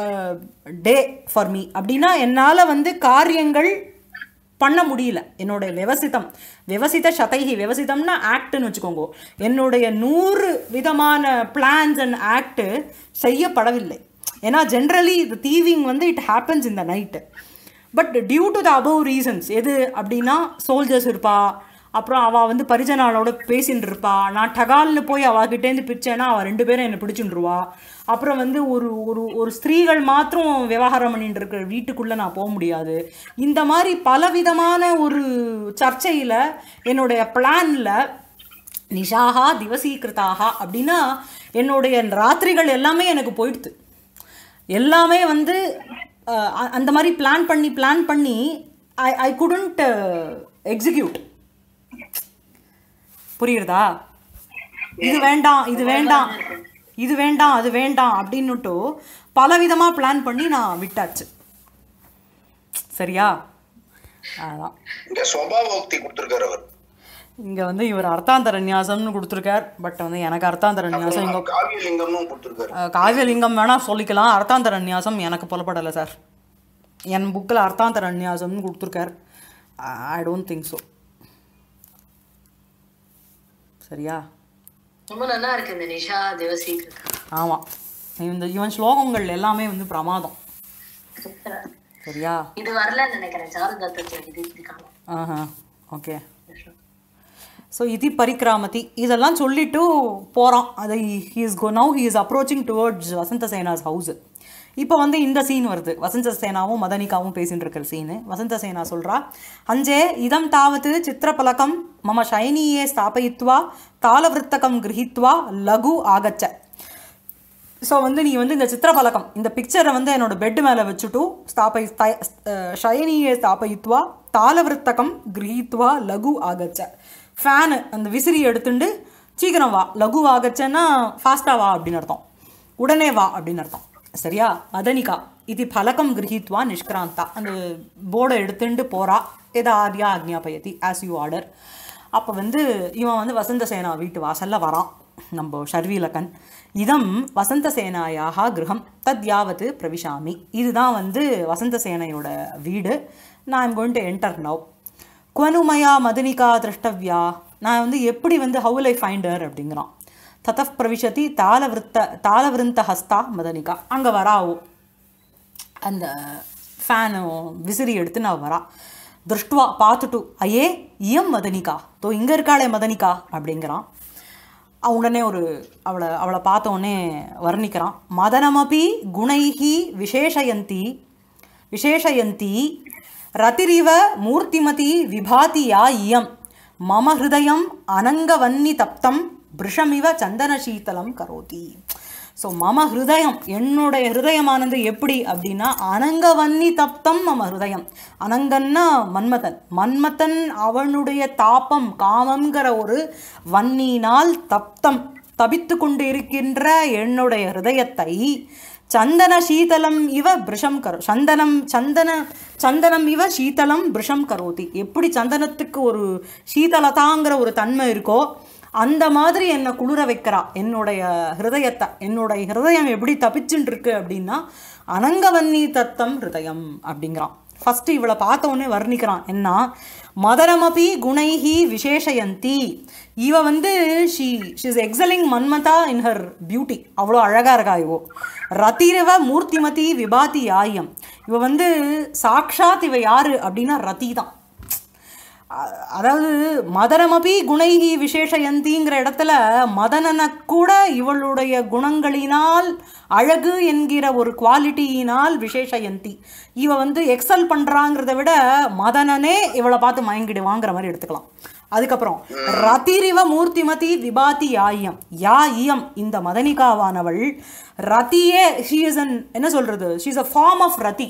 day for me அப்படின்னா என்னால் வந்து காரியங்கள் பண்ண முடியல என்னுடைய விவசிதம் விவசித சதைகி விவசிதம்னா ஆக்ட்னு வச்சுக்கோங்க என்னுடைய நூறு விதமான பிளான்ஸ் அண்ட் ஆக்ட் செய்யப்படவில்லை ஏன்னா ஜென்ரலி இது தீவிங் வந்து இட் ஹேப்பன்ஸ் இந்த night but due to the above reasons எது அப்படின்னா சோல்ஜர்ஸ் இருப்பா அப்புறம் அவள் வந்து பரிஜனாளோட பேசின்னு இருப்பா நான் டகால்னு போய் அவகிட்டேருந்து பிரிச்சேன்னா அவள் ரெண்டு பேரும் என்னை பிடிச்சுட்டுருவா அப்புறம் வந்து ஒரு ஒரு ஒரு ஸ்திரீகள் மாத்திரம் விவகாரம் பண்ணிட்டு இருக்கிற வீட்டுக்குள்ளே நான் போக முடியாது இந்த மாதிரி பலவிதமான ஒரு சர்ச்சையில் என்னுடைய பிளானில் நிஷாகா திவசீகிருதாக அப்படின்னா என்னுடைய ராத்திரிகள் எல்லாமே எனக்கு போயிடுது எல்லாமே வந்து அஹ், அ- அந்த மாதிரி பிளான் பண்ணி பிளான் பண்ணி ஐ ஐ குடண்ட் எக்ஸிக்யூட் புரியுறதா இது வேண்டாம் இது வேண்டாம் இது வேண்டாம் அது வேண்டாம் அப்படின்னுட்டு பலவிதமாக பிளான் பண்ணி நான் விட்டாச்சு சரியா அதான் இங்க சுவாவோக்தி கொடுத்திருக்காரு அவர் இங்கே வந்து இவர் அர்த்தாந்தர நியாசம்னு கொடுத்துருக்கார் பட் வந்து எனக்கு அர்த்தாந்தர நியாசம் இங்கே அப்புறம் காவியலிங்கம்னு கொடுத்திருக்காரு அஹ், காவியலிங்கம் வேணால் சொல்லிக்கலாம் அர்த்தாந்தர நியாசம் எனக்கு புலப்படலை சார் என் புக்கில் அர்த்தாந்தர நியாசம்னு கொடுத்துருக்கார் ஐ டோன்ட் திங்க் ஸோ சரியா ரொம்ப நல்லா இருக்கு இந்த நிஷா திவசீகிருதா ஆமாம் இந்த இவன் ஸ்லோகங்கள் எல்லாமே வந்து பிரமாதம் சரியா இது வரலன்னு நினைக்கிறேன் சாருதத்தத்துல இது இது காணும் ஆஹா ஓகே ஸோ இது பரிக்கிராமதி இதெல்லாம் சொல்லிட்டு போகிறான் அதை he's go now he is approaching towards Vasantha Sena's house இப்போ வந்து இந்த சீன் வருது வசந்த சேனாவும் மதனிகாவும் பேசிட்டு இருக்கிற சீனு வசந்த சேனா சொல்கிறா அஞ்சே இதம் தாவது சித்திரபலகம் மம ஷைனியே ஸ்தாபயித்வா தாளவிருத்தகம் கிரகித்வா லகு ஆகச்ச ஸோ வந்து நீ வந்து இந்த சித்திரபலகம் இந்த பிக்சரை வந்து என்னோட பெட் மேலே வச்சுட்டு ஸ்தாபை ஷயனியே ஸ்தாபயித்வா தாளவிருத்தகம் கிரகித்வா லகு ஆகச்ச ஃபேனு அந்த விசிறி எடுத்துட்டு சீக்கிரம் வா லகு ஆகச்சன்னா ஃபாஸ்ட்டாக வா அப்படின்னு அர்த்தம் உடனே வா அப்படின்னு அர்த்தம் சரியா மதனிகா இது பலகம் கிரகித்வா நிஷ்கிராந்தா அந்த போர்டை எடுத்துட்டு போறா எதா ஆர்யா ஆக்ஞாபயதி ஆஸ் யூ ஆர்டர் அப்போ வந்து இவன் வந்து வசந்த சேனா வீட்டு வாசல்ல வரான் நம்ம ஷர்வீலக்கன் இதம் வசந்த சேனாயாக கிரகம் தத் யாவத்து பிரவிஷாமி இதுதான் வந்து வசந்த சேனையோட வீடு நான் I'm going to enter now குவனுமயா மதுனிகா திரஷ்டவ்யா நான் வந்து எப்படி வந்து ஹவு ஐ ஃபைண்டர் அப்படிங்கிறான் ததப் பிரவிஷதி தாளவிருத்த தாளவிருந்த ஹஸ்தா மதனிகா அங்கே வராவோ அந்த ஃபேனும் விசிறி எடுத்து நான் வரா திருஷ்டுவா பார்த்துட்டு ஐயே இயம் மதனிகா தோ இங்கே இருக்காளே மதனிகா அப்படிங்கிறான் அவன் உடனே ஒரு அவளை அவளை பார்த்த உடனே வர்ணிக்கிறான் மதனமபி குணைஹி விசேஷயந்தி விசேஷயந்தி ரதிரிவ மூர்த்திமதி விபாதி யா இயம் மம ஹிருதயம் அனங்கவன்னி தப்தம் பிருஷமிவ சந்தனசீதலம் கரோதி ஸோ மம ஹிருதயம் என்னுடைய ஹிருதயமானது எப்படி அப்படின்னா அனங்கவன்னி தப்தம் மம ஹிருதயம் அனங்கன்னா மன்மதன் மன்மதன் அவனுடைய தாபம் காமங்கிற ஒரு வன்னியினால் தப்தம் தபித்து கொண்டு இருக்கின்ற என்னுடைய ஹிருதயத்தை சந்தன சீதலம் இவ பிருஷம் கரோ சந்தனம் சந்தன சந்தனம் இவ சீதலம் பிருஷம் கரோதி எப்படி சந்தனத்துக்கு ஒரு சீதலதாங்கிற ஒரு தன்மை இருக்கோ அந்த மாதிரி என்னை குளிர வைக்கிறா என்னுடைய ஹிருதயத்தை என்னுடைய ஹிருதயம் எப்படி தப்பிச்சுட்டு இருக்கு அப்படின்னா அனங்கவன்னி தத்தம் ஹிருதயம் அப்படிங்கிறான் ஃபஸ்ட்டு இவளை பார்த்த உடனே வர்ணிக்கிறான் என்ன மதரமபி குணைஹி விசேஷயந்தி இவ வந்து she she's excelling Manmatha in her beauty அவ்வளோ அழகாக இருக்கா இவோ ரத்திரவ மூர்த்திமதி விபாதி ஆயம் இவ வந்து சாக்ஷாத் இவ யாரு அப்படின்னா ரதி தான் அ- அதாவது மதனமபி குணைகி விசேஷயந்திங்கிற இடத்துல மதனனை கூட இவளுடைய குணங்களினால் அழகு என்கிற ஒரு குவாலிட்டியினால் விசேஷயந்தி இவ வந்து எக்ஸல் பண்றாங்கிறத விட மதனனே இவளை பார்த்து மயங்கிடுவாங்கிற மாதிரி எடுத்துக்கலாம் அதுக்கப்புறம் ரதிரிவ மூர்த்திமதி விபாதி யாயம் யா இயம் இந்த மதனிகாவானவள் ரதியே ஷீ இஸ் அன் என்ன சொல்றது she is a form of Rati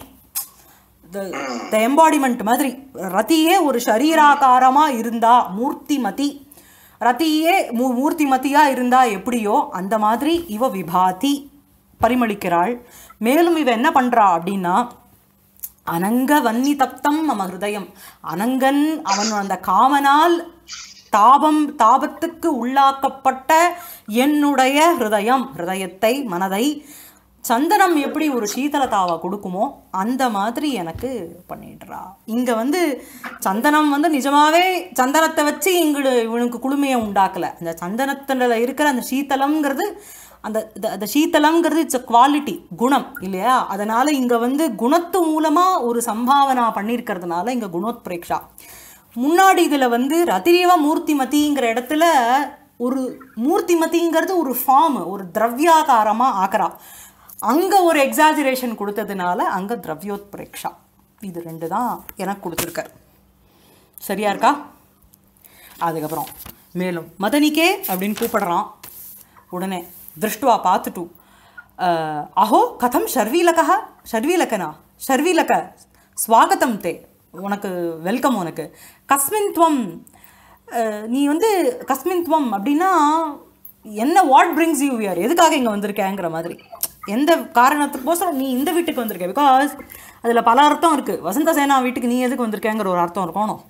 the embodiment மாதிரி ரதியே ஒரு சரீராகாரமா இருந்தா மூர்த்திமதி ரதியே மூ மூர்த்திமதியா இருந்தா எப்படியோ அந்த மாதிரி இவ விபாதி பரிமளிக்கிறாள் மேலும் இவ என்ன பண்றா அப்படின்னா அனங்க வன்னி தப்தம் மம ஹிருதயம் அனங்கன் அவன் அந்த காமனால் தாபம் தாபத்துக்கு உள்ளாக்கப்பட்ட என்னுடைய ஹிருதயம் ஹிருதயத்தை மனதை சந்தனம் எப்படி ஒரு சீதலதாவை கொடுக்குமோ அந்த மாதிரி எனக்கு பண்ணிடுறா இங்க வந்து சந்தனம் வந்து நிஜமாவே சந்தனத்தை வச்சு இங்கு இவனுக்கு குளுமையை உண்டாக்கல அந்த சந்தனத்துல இருக்கிற அந்த சீத்தலம்ங்கிறது அந்த the- அந்த சீத்தலம்ங்கிறது இட்ஸ் குவாலிட்டி குணம் இல்லையா அதனால இங்க வந்து குணத்து மூலமா ஒரு சம்பாவனா பண்ணியிருக்கிறதுனால இங்க குணோத்பிரேக்ஷா முன்னாடி இதுல வந்து ரதிரேவ மூர்த்திமதிங்கிற இடத்துல ஒரு மூர்த்திமதிங்கிறது ஒரு ஃபார்ம் ஒரு திரவியாகாரமா ஆக்குறா அங்க ஒரு எக்ஸாஜரேஷன் கொடுத்ததுனால அங்க திரவியோத்பிரேக்ஷா இது ரெண்டு தான் எனக்கு கொடுத்துருக்காரு சரியா இருக்கா அதுக்கப்புறம் மேலும் மதனிக்கே அப்படின்னு கூப்பிடுறான் உடனே திருஷ்டுவா பார்த்துட்டு அஹ், அஹோ கதம் ஷர்வீலகா ஷர்வீலகனா ஷர்வீலக ஸ்வாகதம் தே உனக்கு வெல்கம் உனக்கு கஸ்மின் துவம் அஹ், நீ வந்து கஸ்மின் துவம் அப்படின்னா என்ன வாட் பிரிங்ஸ் யூ வியர் எதுக்காக இங்கே வந்திருக்கேங்கிற மாதிரி எந்த காரணத்துக்கோசரம் நீ இந்த வீட்டுக்கு வந்திருக்க பிகாஸ் அதில் பல அர்த்தம் இருக்குது வசந்த சேனா வீட்டுக்கு நீ எதுக்கு வந்திருக்கேங்கிற ஒரு அர்த்தம் இருக்கணும்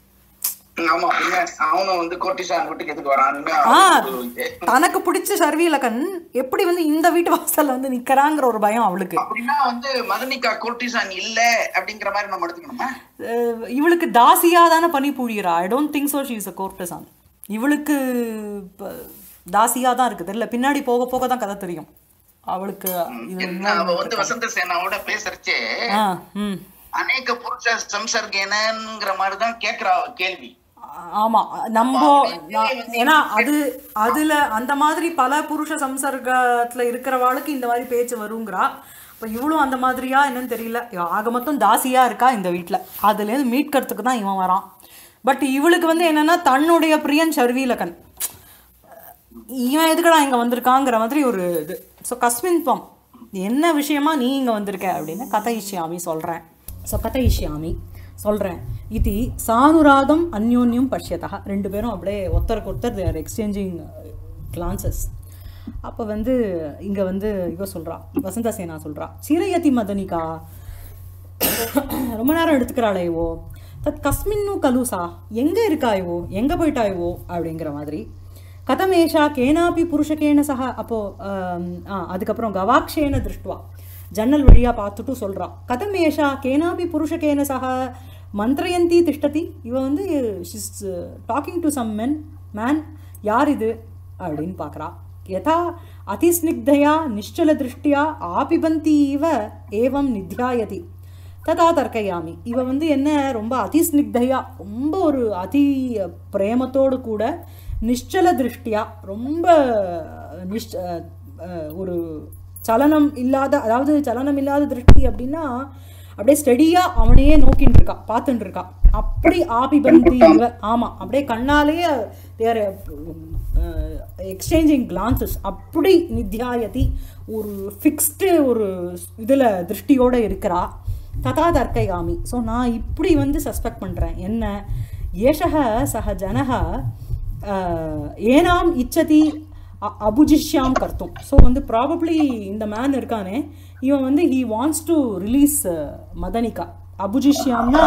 ஆமா பின்ன அவனும் வந்து கோட்டிசான் வீட்டுக்கு எதுக்கு வரான்னு ஆ அவனுக்கு இது. தனக்கு பிடிச்ச சர்வீலக்கன் எப்படி வந்து இந்த வீட்டு வாசல்ல வந்து நிக்கறாங்கிற ஒரு பயம் அவளுக்கு அப்படின்னா வந்து மதனிகா கோட்டிசான் இல்ல அப்படிங்கிற மாதிரி நம்ம எடுத்துக்கணுமா அஹ் இவளுக்கு தாசியா தானே பண்ணி புழியிறா I don't think so she is a courtesan இவளுக்கு ப- தாசியா தான் இருக்கு தெரியல பின்னாடி போக போக தான் கதை தெரியும் அவளுக்கு இது என்ன அவ வந்து வசந்த சேனாவோட பேசுறச்சே ஆ ம் அநேக புருஷ சம்சர்கேனங்கிற மாதிரி தான் கேக்குறா அவ கேள்வி ஆமா நம்ம நான்- ஏன்னா அது அதுல அந்த மாதிரி பல புருஷ சம்சர்க்கத்துல இருக்கிறவாளுக்கு இந்த மாதிரி பேச்சு வருங்கிறா இப்போ இவளும் அந்த மாதிரியா என்னன்னு தெரியல இவ ஆக மொத்தம் தாசியா இருக்கா இந்த வீட்டில் அதுலேருந்து மீட்கிறதுக்கு தான் இவன் வரான் பட் இவளுக்கு வந்து என்னன்னா தன்னுடைய பிரியன் ஷர்வீலகன் இவன் எதுக்குடா இங்கே வந்திருக்காங்கிற மாதிரி ஒரு இது ஸோ கஸ்மின் துவம் என்ன விஷயமா நீ இங்கே வந்திருக்க அப்படின்னு கதையிஷ்யாமி சொல்கிறேன் ஸோ கதையிஷ்யாமி சொல்கிறேன் இது சானுராகம் அந்யோன்யம் பஷ்யதா ரெண்டு பேரும் அப்படியே ஒருத்தருக்கு ஒருத்தர் தேர் எக்ஸ்சேஞ்சிங் கிளான்சஸ் அப்போ வந்து இங்கே வந்து இவ சொல்கிறா வசந்த சேனா சொல்கிறா சிரயதி மதனிகா ரொம்ப நேரம் எடுத்துக்கிறாளே இவோ தத் கஸ்மின்னு கலுசா எங்கே இருக்காயோ எங்கே போயிட்டாயோ அப்படிங்கிற மாதிரி கதமேஷா கேனாபி புருஷகேன சக அப்போ ஆம், ஆ அதுக்கப்புறம் கவாக்ஷேன திருஷ்டுவா ஜன்னல் வழியாக பார்த்துட்டு சொல்கிறா கதமேஷா கேனாபி புருஷகேன சக மந்திரயந்தி திஷ்டதி இவ வந்து she's talking to some men man யார் இது அப்படின்னு பார்க்குறா யதா அதிஸ்னிக்தயா நிश्चल திருஷ்டியா ஆபிபந்தி இவ ஏவம் நித்யாயதி ததா தர்க்கயாமி இவ வந்து என்ன ரொம்ப அதிஸ்னிக்தையா ரொம்ப ஒரு அதி பிரேமத்தோடு கூட நிశ్చல திருஷ்டியா ரொம்ப நிஷ் அஹ், அஹ், ஒரு சலனம் இல்லாத அதாவது சலனம் இல்லாத திருஷ்டி அப்படின்னா அப்படியே ஸ்டெடியாக அவனையே நோக்கின்னு இருக்கா பார்த்துட்டு இருக்கா அப்படி ஆபிபந்தி இவ ஆமாம் அப்படியே கண்ணாலேயே தேர் எக்ஸ்சேஞ்சிங் கிளான்சஸ் அப்படி நித்யாயதி ஒரு ஃபிக்ஸ்டு ஒரு இதில் திருஷ்டியோடு இருக்கிறா ததா தர்க்கயாமி ஸோ நான் இப்படி வந்து சஸ்பெக்ட் பண்ணுறேன் என்ன ஏஷக சக ஜனக அஹ், ஏனாம் இச்சதி அ- அபுஜிஷ்யாம் கர்த்தும் ஸோ வந்து ப்ராபப்ளி இந்த மேன் இருக்கானே இவன் வந்து he wants to release Madanika அபுஜிஷ்யாம்னா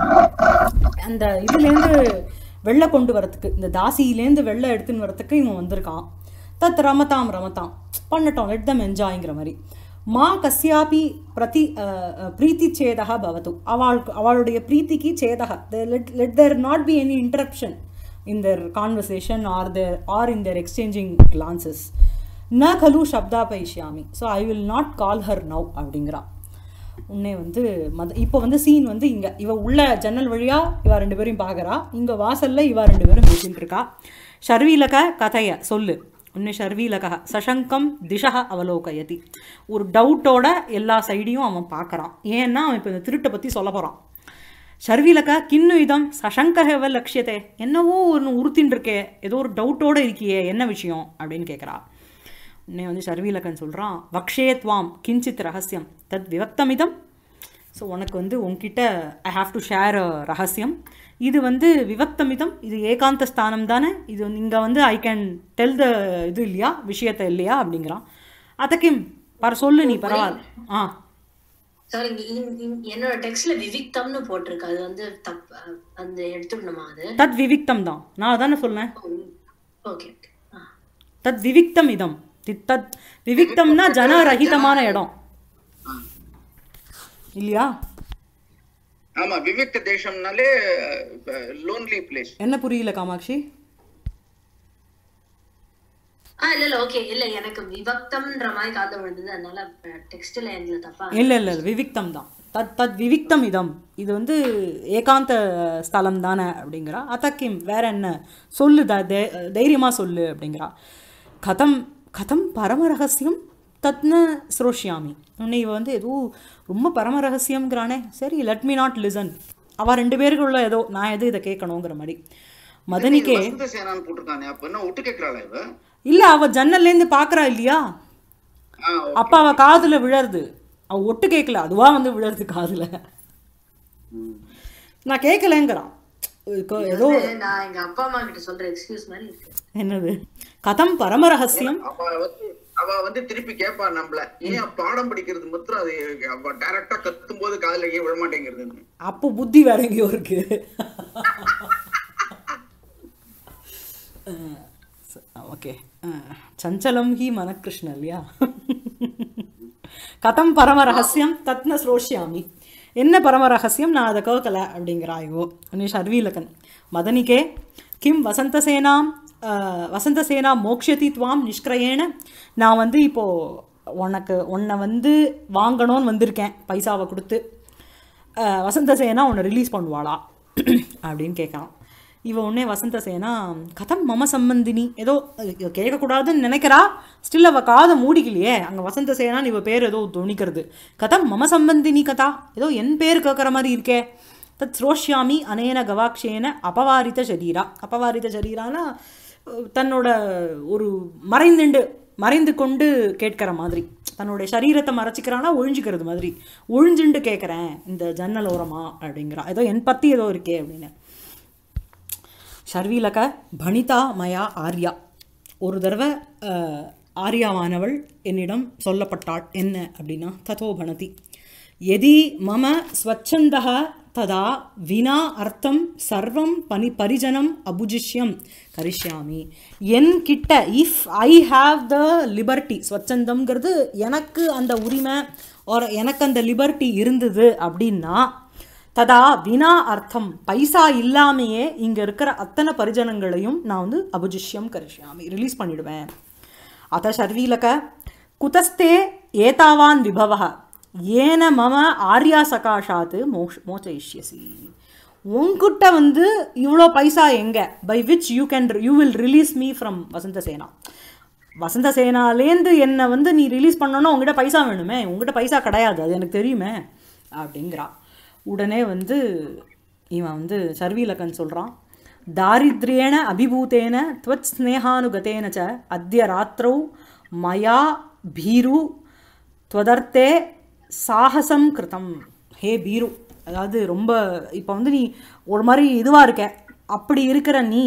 அந்த இதுலேருந்து வெள்ளை கொண்டு வரத்துக்கு இந்த தாசியிலேருந்து வெள்ளை எடுத்துன்னு வரத்துக்கு இவன் வந்திருக்கான் தத் ரமதாம் ரமதாம் பண்ணட்டும் லெட் தம் என்ஜாய்ங்கிற மாதிரி மா கஸ்யாபி பிரதி அஹ், அஹ், பிரீத்தி சேதகா பவத்து அவளுக்கு அவளுடைய பிரீத்திக்கு சேதகா let let there not be any interruption in their conversation or their or in their exchanging glances ந கலு சப்தா பைஷ்யாமி so I will not call her now அப்படிங்கிறா உன்னை வந்து மத இப்போ வந்து சீன் வந்து இங்கே இவ உள்ள ஜன்னல் வழியாக இவ ரெண்டு பேரையும் பார்க்குறா இங்கே வாசலில் இவ ரெண்டு பேரும் பேசிட்டு இருக்கா ஷர்வீலக கதைய சொல்லு உன்னை ஷர்வீலக சசங்கம் திஷக அவலோகயதி ஒரு டவுட்டோட எல்லா சைடையும் அவன் பார்க்குறான் ஏன்னா அவன் இப்போ இந்த திருட்டை பற்றி சொல்ல போகிறான் ஷர்வீலக கிண்ணு இதம் சசங்கஹவ லட்சியத்தை என்னவோ ஒன்று உறுத்தின்னு இருக்கே ஏதோ ஒரு டவுட்டோட இருக்கியே என்ன விஷயம் அப்படின்னு கேட்குறா உடனே வந்து ஷர்வீலகன் சொல்கிறான் வக்ஷே துவாம் கிஞ்சித் ரகசியம் தத் விவக்தமிதம் ஸோ உனக்கு வந்து உன்கிட்ட ஐ ஹாவ் டு ஷேர் ரகசியம் இது வந்து விவக்தமிதம் இது ஏகாந்த ஸ்தானம் தானே இது இங்கே வந்து ஐ கேன் டெல் த இது இல்லையா விஷயத்தை இல்லையா அப்படிங்கிறான் அதக்கிம் பர சொல்லு நீ பரவாயில்ல ஆ சார் இங்க இங்க- இங்க என்னோட டெக்ஸ்ட்ல விவிக்தம்னு போட்டிருக்கு அது வந்து தப்பு அந்த எடுத்துக்கணுமா அது தத் விவிக்தம் தான் நான் அதானே சொன்னேன் ஓகே தத் விவிக்தம் இதம் தி- தத் விவிக்தம்னா ஜனரகிதமான இடம் இல்லையா ஆமா விவிக்த தேசம்னாலே லோன்லி பிளேஸ் என்ன புரியல காமாட்சி ஆ இல்ல இல்ல ஓகே இல்ல எனக்கு விபக்தம்ன்ற மாதிரி காது விழுந்தது அதனால டெக்ஸ்ட்ல எதுல தப்பா இல்லை இல்லை விவிக்தம் தான் தத் தத் விவிக்தம் இதம் இது வந்து ஏகாந்த ஸ்தலம் தானே அப்படிங்கிறா அதக்கிம் வேற என்ன சொல்லு த தை- தைரியமா சொல்லு அப்படிங்கிறா கதம் கதம் பரம ரகசியம் தத்ன ஸ்ரோஷ்யாமி உன்னை இவ வந்து ஏதோ ரொம்ப பரம ரகசியம்ங்கிறானே சரி லெட் மீ நாட் லிசன் அவள் ரெண்டு பேருக்குள்ள ஏதோ நான் எது இதை கேட்கணுங்கிற மாதிரி மதனிக்கே வசந்த சேனான்னு போட்டிருக்கானே அப்ப என்ன ஒட்டு கேட்கறாளா இவ இல்லை அவள் ஜன்னல்லேருந்து பார்க்குறா இல்லையா ஆ, அப்போ அவள் காதுல விழருது அவள் ஒட்டு கேட்கல அதுவா வந்து விழருது காதுல நான் கேட்கலங்கிறான் கொ- ஏதோ நான் எங்க அப்பா அம்மா கிட்ட சொல்ற எக்ஸ்கியூஸ் மாதிரி இருக்கு என்னது கதம் பரம ரகசியம் அவ வந்து அவ வந்து திருப்பி கேட்பா நம்மள ஏன் பாடம் படிக்கிறது மாத்திரம் அது அவ டைரக்டா கத்தும் போது காதுல ஏன் விழ மாட்டேங்கிறதுன்னு அப்போ புத்தி வேற எங்கேயோ இருக்கு ஓகே சஞ்சலம் ஹி மனக்கிருஷ்ண இல்லையா கதம் பரம ரகசியம் தத்ன ஸ்ரோஷ்யாமி என்ன பரம ரகசியம் நான் அதை கேட்கல அப்படிங்கிறா ஐயோ நீ ஷர்வீலகன் மதனிகே கிம் வசந்தசேனாம் அஹ், வசந்தசேனா மோக்ஷதி துவாம் நிஷ்கிரயேன நான் வந்து இப்போது உனக்கு உன்னை வந்து வாங்கணும்னு வந்திருக்கேன் பைசாவை கொடுத்து அஹ், வசந்தசேனா உன்னை ரிலீஸ் பண்ணுவாளா அப்படின்னு கேட்குறான் இவ உடனே வசந்தசேனா கதம் மம சம்பந்தினி ஏதோ அஹ், கேட்கக்கூடாதுன்னு நினைக்கிறா ஸ்டில் அவள் காதை மூடிக்கலையே அங்கே வசந்தசேனான்னு இவ பேர் ஏதோ துணிக்கிறது கதம் மம சம்பந்தினி கதா ஏதோ என் பேர் கேட்குற மாதிரி இருக்கே தத் ஸ்ரோஷ்யாமி அனேன கவாக்ஷேன அபவாரித சரீரா அபவாரித சரீரானா அஹ், தன்னோட ஒரு மறைந்துண்டு மறைந்து கொண்டு கேட்கிற மாதிரி தன்னுடைய சரீரத்தை மறைச்சிக்கிறானா ஒழிஞ்சிக்கிறது மாதிரி ஒழிஞ்சுண்டு கேட்குறேன் இந்த ஜன்னல் ஓரமா அப்படிங்கிறா ஏதோ என் பற்றி ஏதோ இருக்கே அப்படின்னு ஷர்வீலக பணிதா மயா ஆர்யா ஒரு தடவை அஹ், ஆர்யாவானவள் என்னிடம் சொல்லப்பட்டாள் என்ன அப்படின்னா ததோ பணதி எதி மம ஸ்வச்சந்தக ததா வினா அர்த்தம் சர்வம் பனி பரிஜனம் அபுஜிஷ்யம் கரிஷ்யாமி என் கிட்ட if I have the liberty ஸ்வச்சந்தம்ங்கிறது எனக்கு அந்த உரிமை ஒரு எனக்கு அந்த லிபர்ட்டி இருந்தது அப்படின்னா ததா வினா அர்த்தம் பைசா இல்லாமையே இங்கே இருக்கிற அத்தனை பரிஜனங்களையும் நான் வந்து அபுஜிஷ்யம் கரிஷ்யாமி ரிலீஸ் பண்ணிடுவேன் அத ஷர்வீலக குதஸ்தே ஏதாவான் விபவः ஏன மம ஆர்யா சகாஷாத்து மோஷ் மோச்சயிஷ்யசி உன்கிட்ட வந்து இவ்வளோ பைசா எங்கே by which you can you will release me from Vasantha Sena வசந்த சேனாலேருந்து என்னை வந்து நீ ரிலீஸ் பண்ணணும் உங்ககிட்ட பைசா வேணுமே உங்ககிட்ட பைசா கிடையாது அது எனக்கு தெரியுமே அப்படிங்கிறா உடனே வந்து இவன் வந்து சர்வீலக்கன் சொல்கிறான் தாரித்ரியேன அபிபூத்தேன त्वत् ஸ்னேகானுகதேன ச அத்ய ராத்திரௌ மயா பீரு त्वदर्த்தே சாகசம் கிருதம் ஹே பீரு அதாவது ரொம்ப இப்போ வந்து நீ ஒரு மாதிரி இதுவாக இருக்க அப்படி இருக்கிற நீ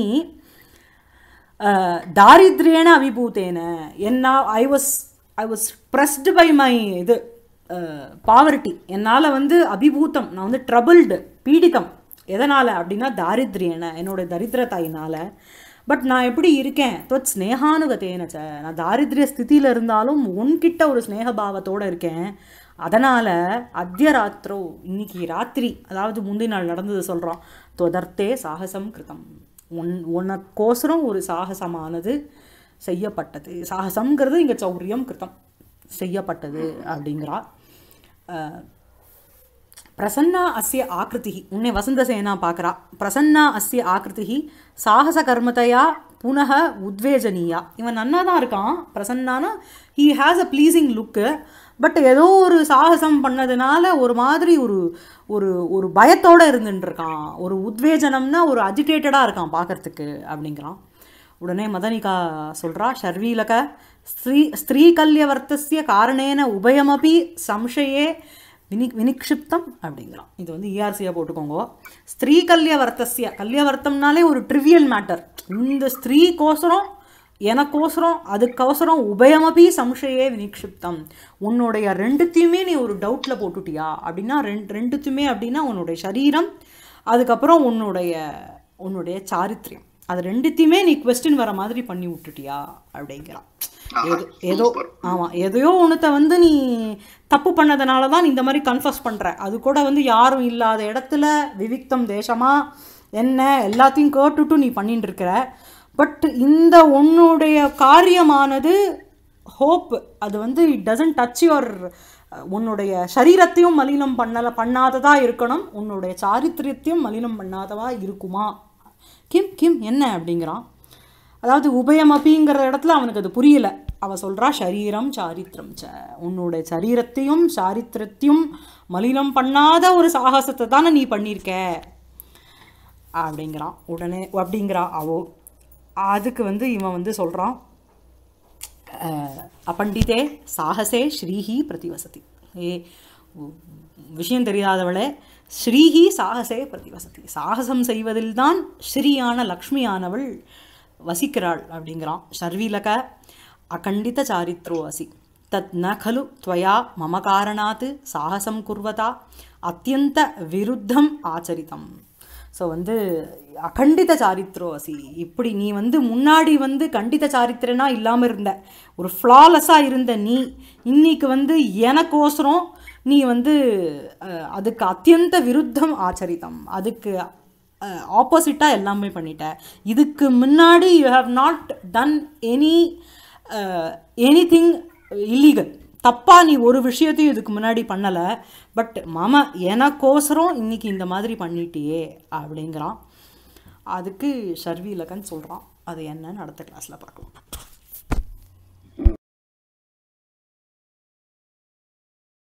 அஹ், தாரித்ரியேன அபிபூத்தேன என்ன I was I was pressed by my இது பாவர்ட்டி என்னால் வந்து அபிபூத்தம் நான் வந்து ட்ரபிள்டு பீடித்தம் எதனால் அப்படின்னா தாரித்ரியேன என்னோட தரித்திரத்தாயினால் பட் நான் எப்படி இருக்கேன் தொத் ஸ்னேகானுகத்தேனச்ச நான் தாரித்ரிய ஸ்திதியில் இருந்தாலும் உன்கிட்ட ஒரு ஸ்னேகபாவத்தோடு இருக்கேன் அதனால் அத்திய ராத்திரோ இன்னைக்கு ராத்திரி அதாவது முந்தைய நாள் நடந்தது சொல்கிறோம் தொதர்த்தே சாகசம் கிருதம் உன் உனக்கோசரம் ஒரு சாகசமானது செய்யப்பட்டது சாகசம்ங்கிறது இங்கே சௌரியம் கிருத்தம் செய்யப்பட்டது அப்படிங்கிறா அஹ், பிரசன்னா அஸ்ய ஆக்ருதி உன்னை வசந்தசேனா பார்க்குறா பிரசன்னா அஸ்ய ஆக்ருதி சாகச கர்மத்தையா புனக உத்வேஜனீயா இவன் நன்னா தான் இருக்கான் பிரசன்னானா he has a pleasing look but ஏதோ ஒரு சாகசம் பண்ணதுனால ஒரு மாதிரி ஒரு ஒரு ஒரு பயத்தோடு இருந்துட்டு இருக்கான் ஒரு உத்வேஜனம்னா ஒரு அஜிடேட்டடாக இருக்கான் பார்க்கறதுக்கு அப்படிங்கிறான் உடனே மதனிகா சொல்கிறா ஷர்வீலக ஸ்ரீ ஸ்திரீகல்யவர்த்தஸ்ய காரணேன உபயமபி சம்சயே வினி வினிக்ஷிப்தம் அப்படிங்கிறான் இது வந்து இஆர்சியாக போட்டுக்கோங்க ஸ்திரீ கல்யவர்த்தஸ்ய கல்யவர்த்தம்னாலே ஒரு ட்ரிவியல் மேட்டர் இந்த ஸ்திரீக்கோசரம் எனக்கோசரம் அதுக்கோசரம் உபயமபி சம்சயே வினிக்ஷிப்தம் உன்னுடைய ரெண்டுத்தையுமே நீ ஒரு டவுட்டில் போட்டுட்டியா அப்படின்னா ரெண்டு ரெண்டுத்தையுமே அப்படின்னா உன்னுடைய சரீரம் அதுக்கப்புறம் உன்னுடைய உன்னுடைய சாரித்ரியம் அது ரெண்டுத்தையுமே நீ கொஸ்டின் வர மாதிரி பண்ணி விட்டுட்டியா அப்படிங்கிறான் ஏதோ ஏதோ ஆமாம் எதையோ ஒன்றுத்த வந்து நீ தப்பு பண்ணதுனால தான் நீ இந்த மாதிரி கன்ஃபஸ் பண்ணுற அது கூட வந்து யாரும் இல்லாத இடத்துல விவிக்தம் தேசமா என்ன எல்லாத்தையும் கேட்டுட்டு நீ பண்ணிட்டு இருக்கிற பட் இந்த உன்னுடைய காரியமானது ஹோப் அது வந்து இட் டசன்ட் டச் யுவர் உன்னுடைய சரீரத்தையும் மலினம் பண்ணல பண்ணாததா இருக்கணும் உன்னுடைய சாரித்திரியத்தையும் மலினம் பண்ணாதவா இருக்குமா கிம் கிம் என்ன அப்படிங்கிறான் அதாவது உபயம் அப்படிங்கிற இடத்துல அவனுக்கு அது புரியல அவ சொல்றா சரீரம் சாரித்திரம் ச உன்னுடைய சரீரத்தையும் சாரித்திரத்தையும் மலினம் பண்ணாத ஒரு சாகசத்தை தானே நீ பண்ணியிருக்க அப்படிங்கிறான் உடனே அப்படிங்கிறா அவோ அதுக்கு வந்து இவன் வந்து சொல்கிறான் அப்பண்டிதே சாகசே ஸ்ரீஹி பிரதிவசதி ஏ உ- விஷயம் தெரியாதவளே ஸ்ரீஹி சாகசே பிரதிவசதி சாகசம் செய்வதில்தான் ஸ்ரீயான லக்ஷ்மியானவள் வசிக்கிறாள் அப்படிங்கிறான் ஷர்வீலக அகண்டித சாரித்ரோ அசி தத் ந खलु त्वया मम कारणात् சாகசம் குர்வதா அத்தியந்த விருத்தம் ஆச்சரித்தம் ஸோ வந்து அகண்டித சாரித்ரோ அசி இப்படி நீ வந்து முன்னாடி வந்து கண்டித சாரித்திரனா இல்லாமல் இருந்த ஒரு ஃப்ளாலெஸ்ஸாக இருந்த நீ இன்னைக்கு வந்து எனக்கோசரம் நீ வந்து அஹ், அதுக்கு அத்தியந்த விருத்தம் ஆச்சரித்தம் அதுக்கு ஆப்போசிட்டாக எல்லாமே பண்ணிட்ட இதுக்கு முன்னாடி you have not done any any thing illegal தப்பாக நீ ஒரு விஷயத்தையும் இதுக்கு முன்னாடி பண்ணலை பட் மாமா எனக்கோசரம் இன்னைக்கு இந்த மாதிரி பண்ணிட்டியே அப்படிங்கிறான் அதுக்கு ஷர்வி இலக்கன் சொல்கிறான் அது என்னன்னு அடுத்த கிளாஸில் பார்க்கலாம்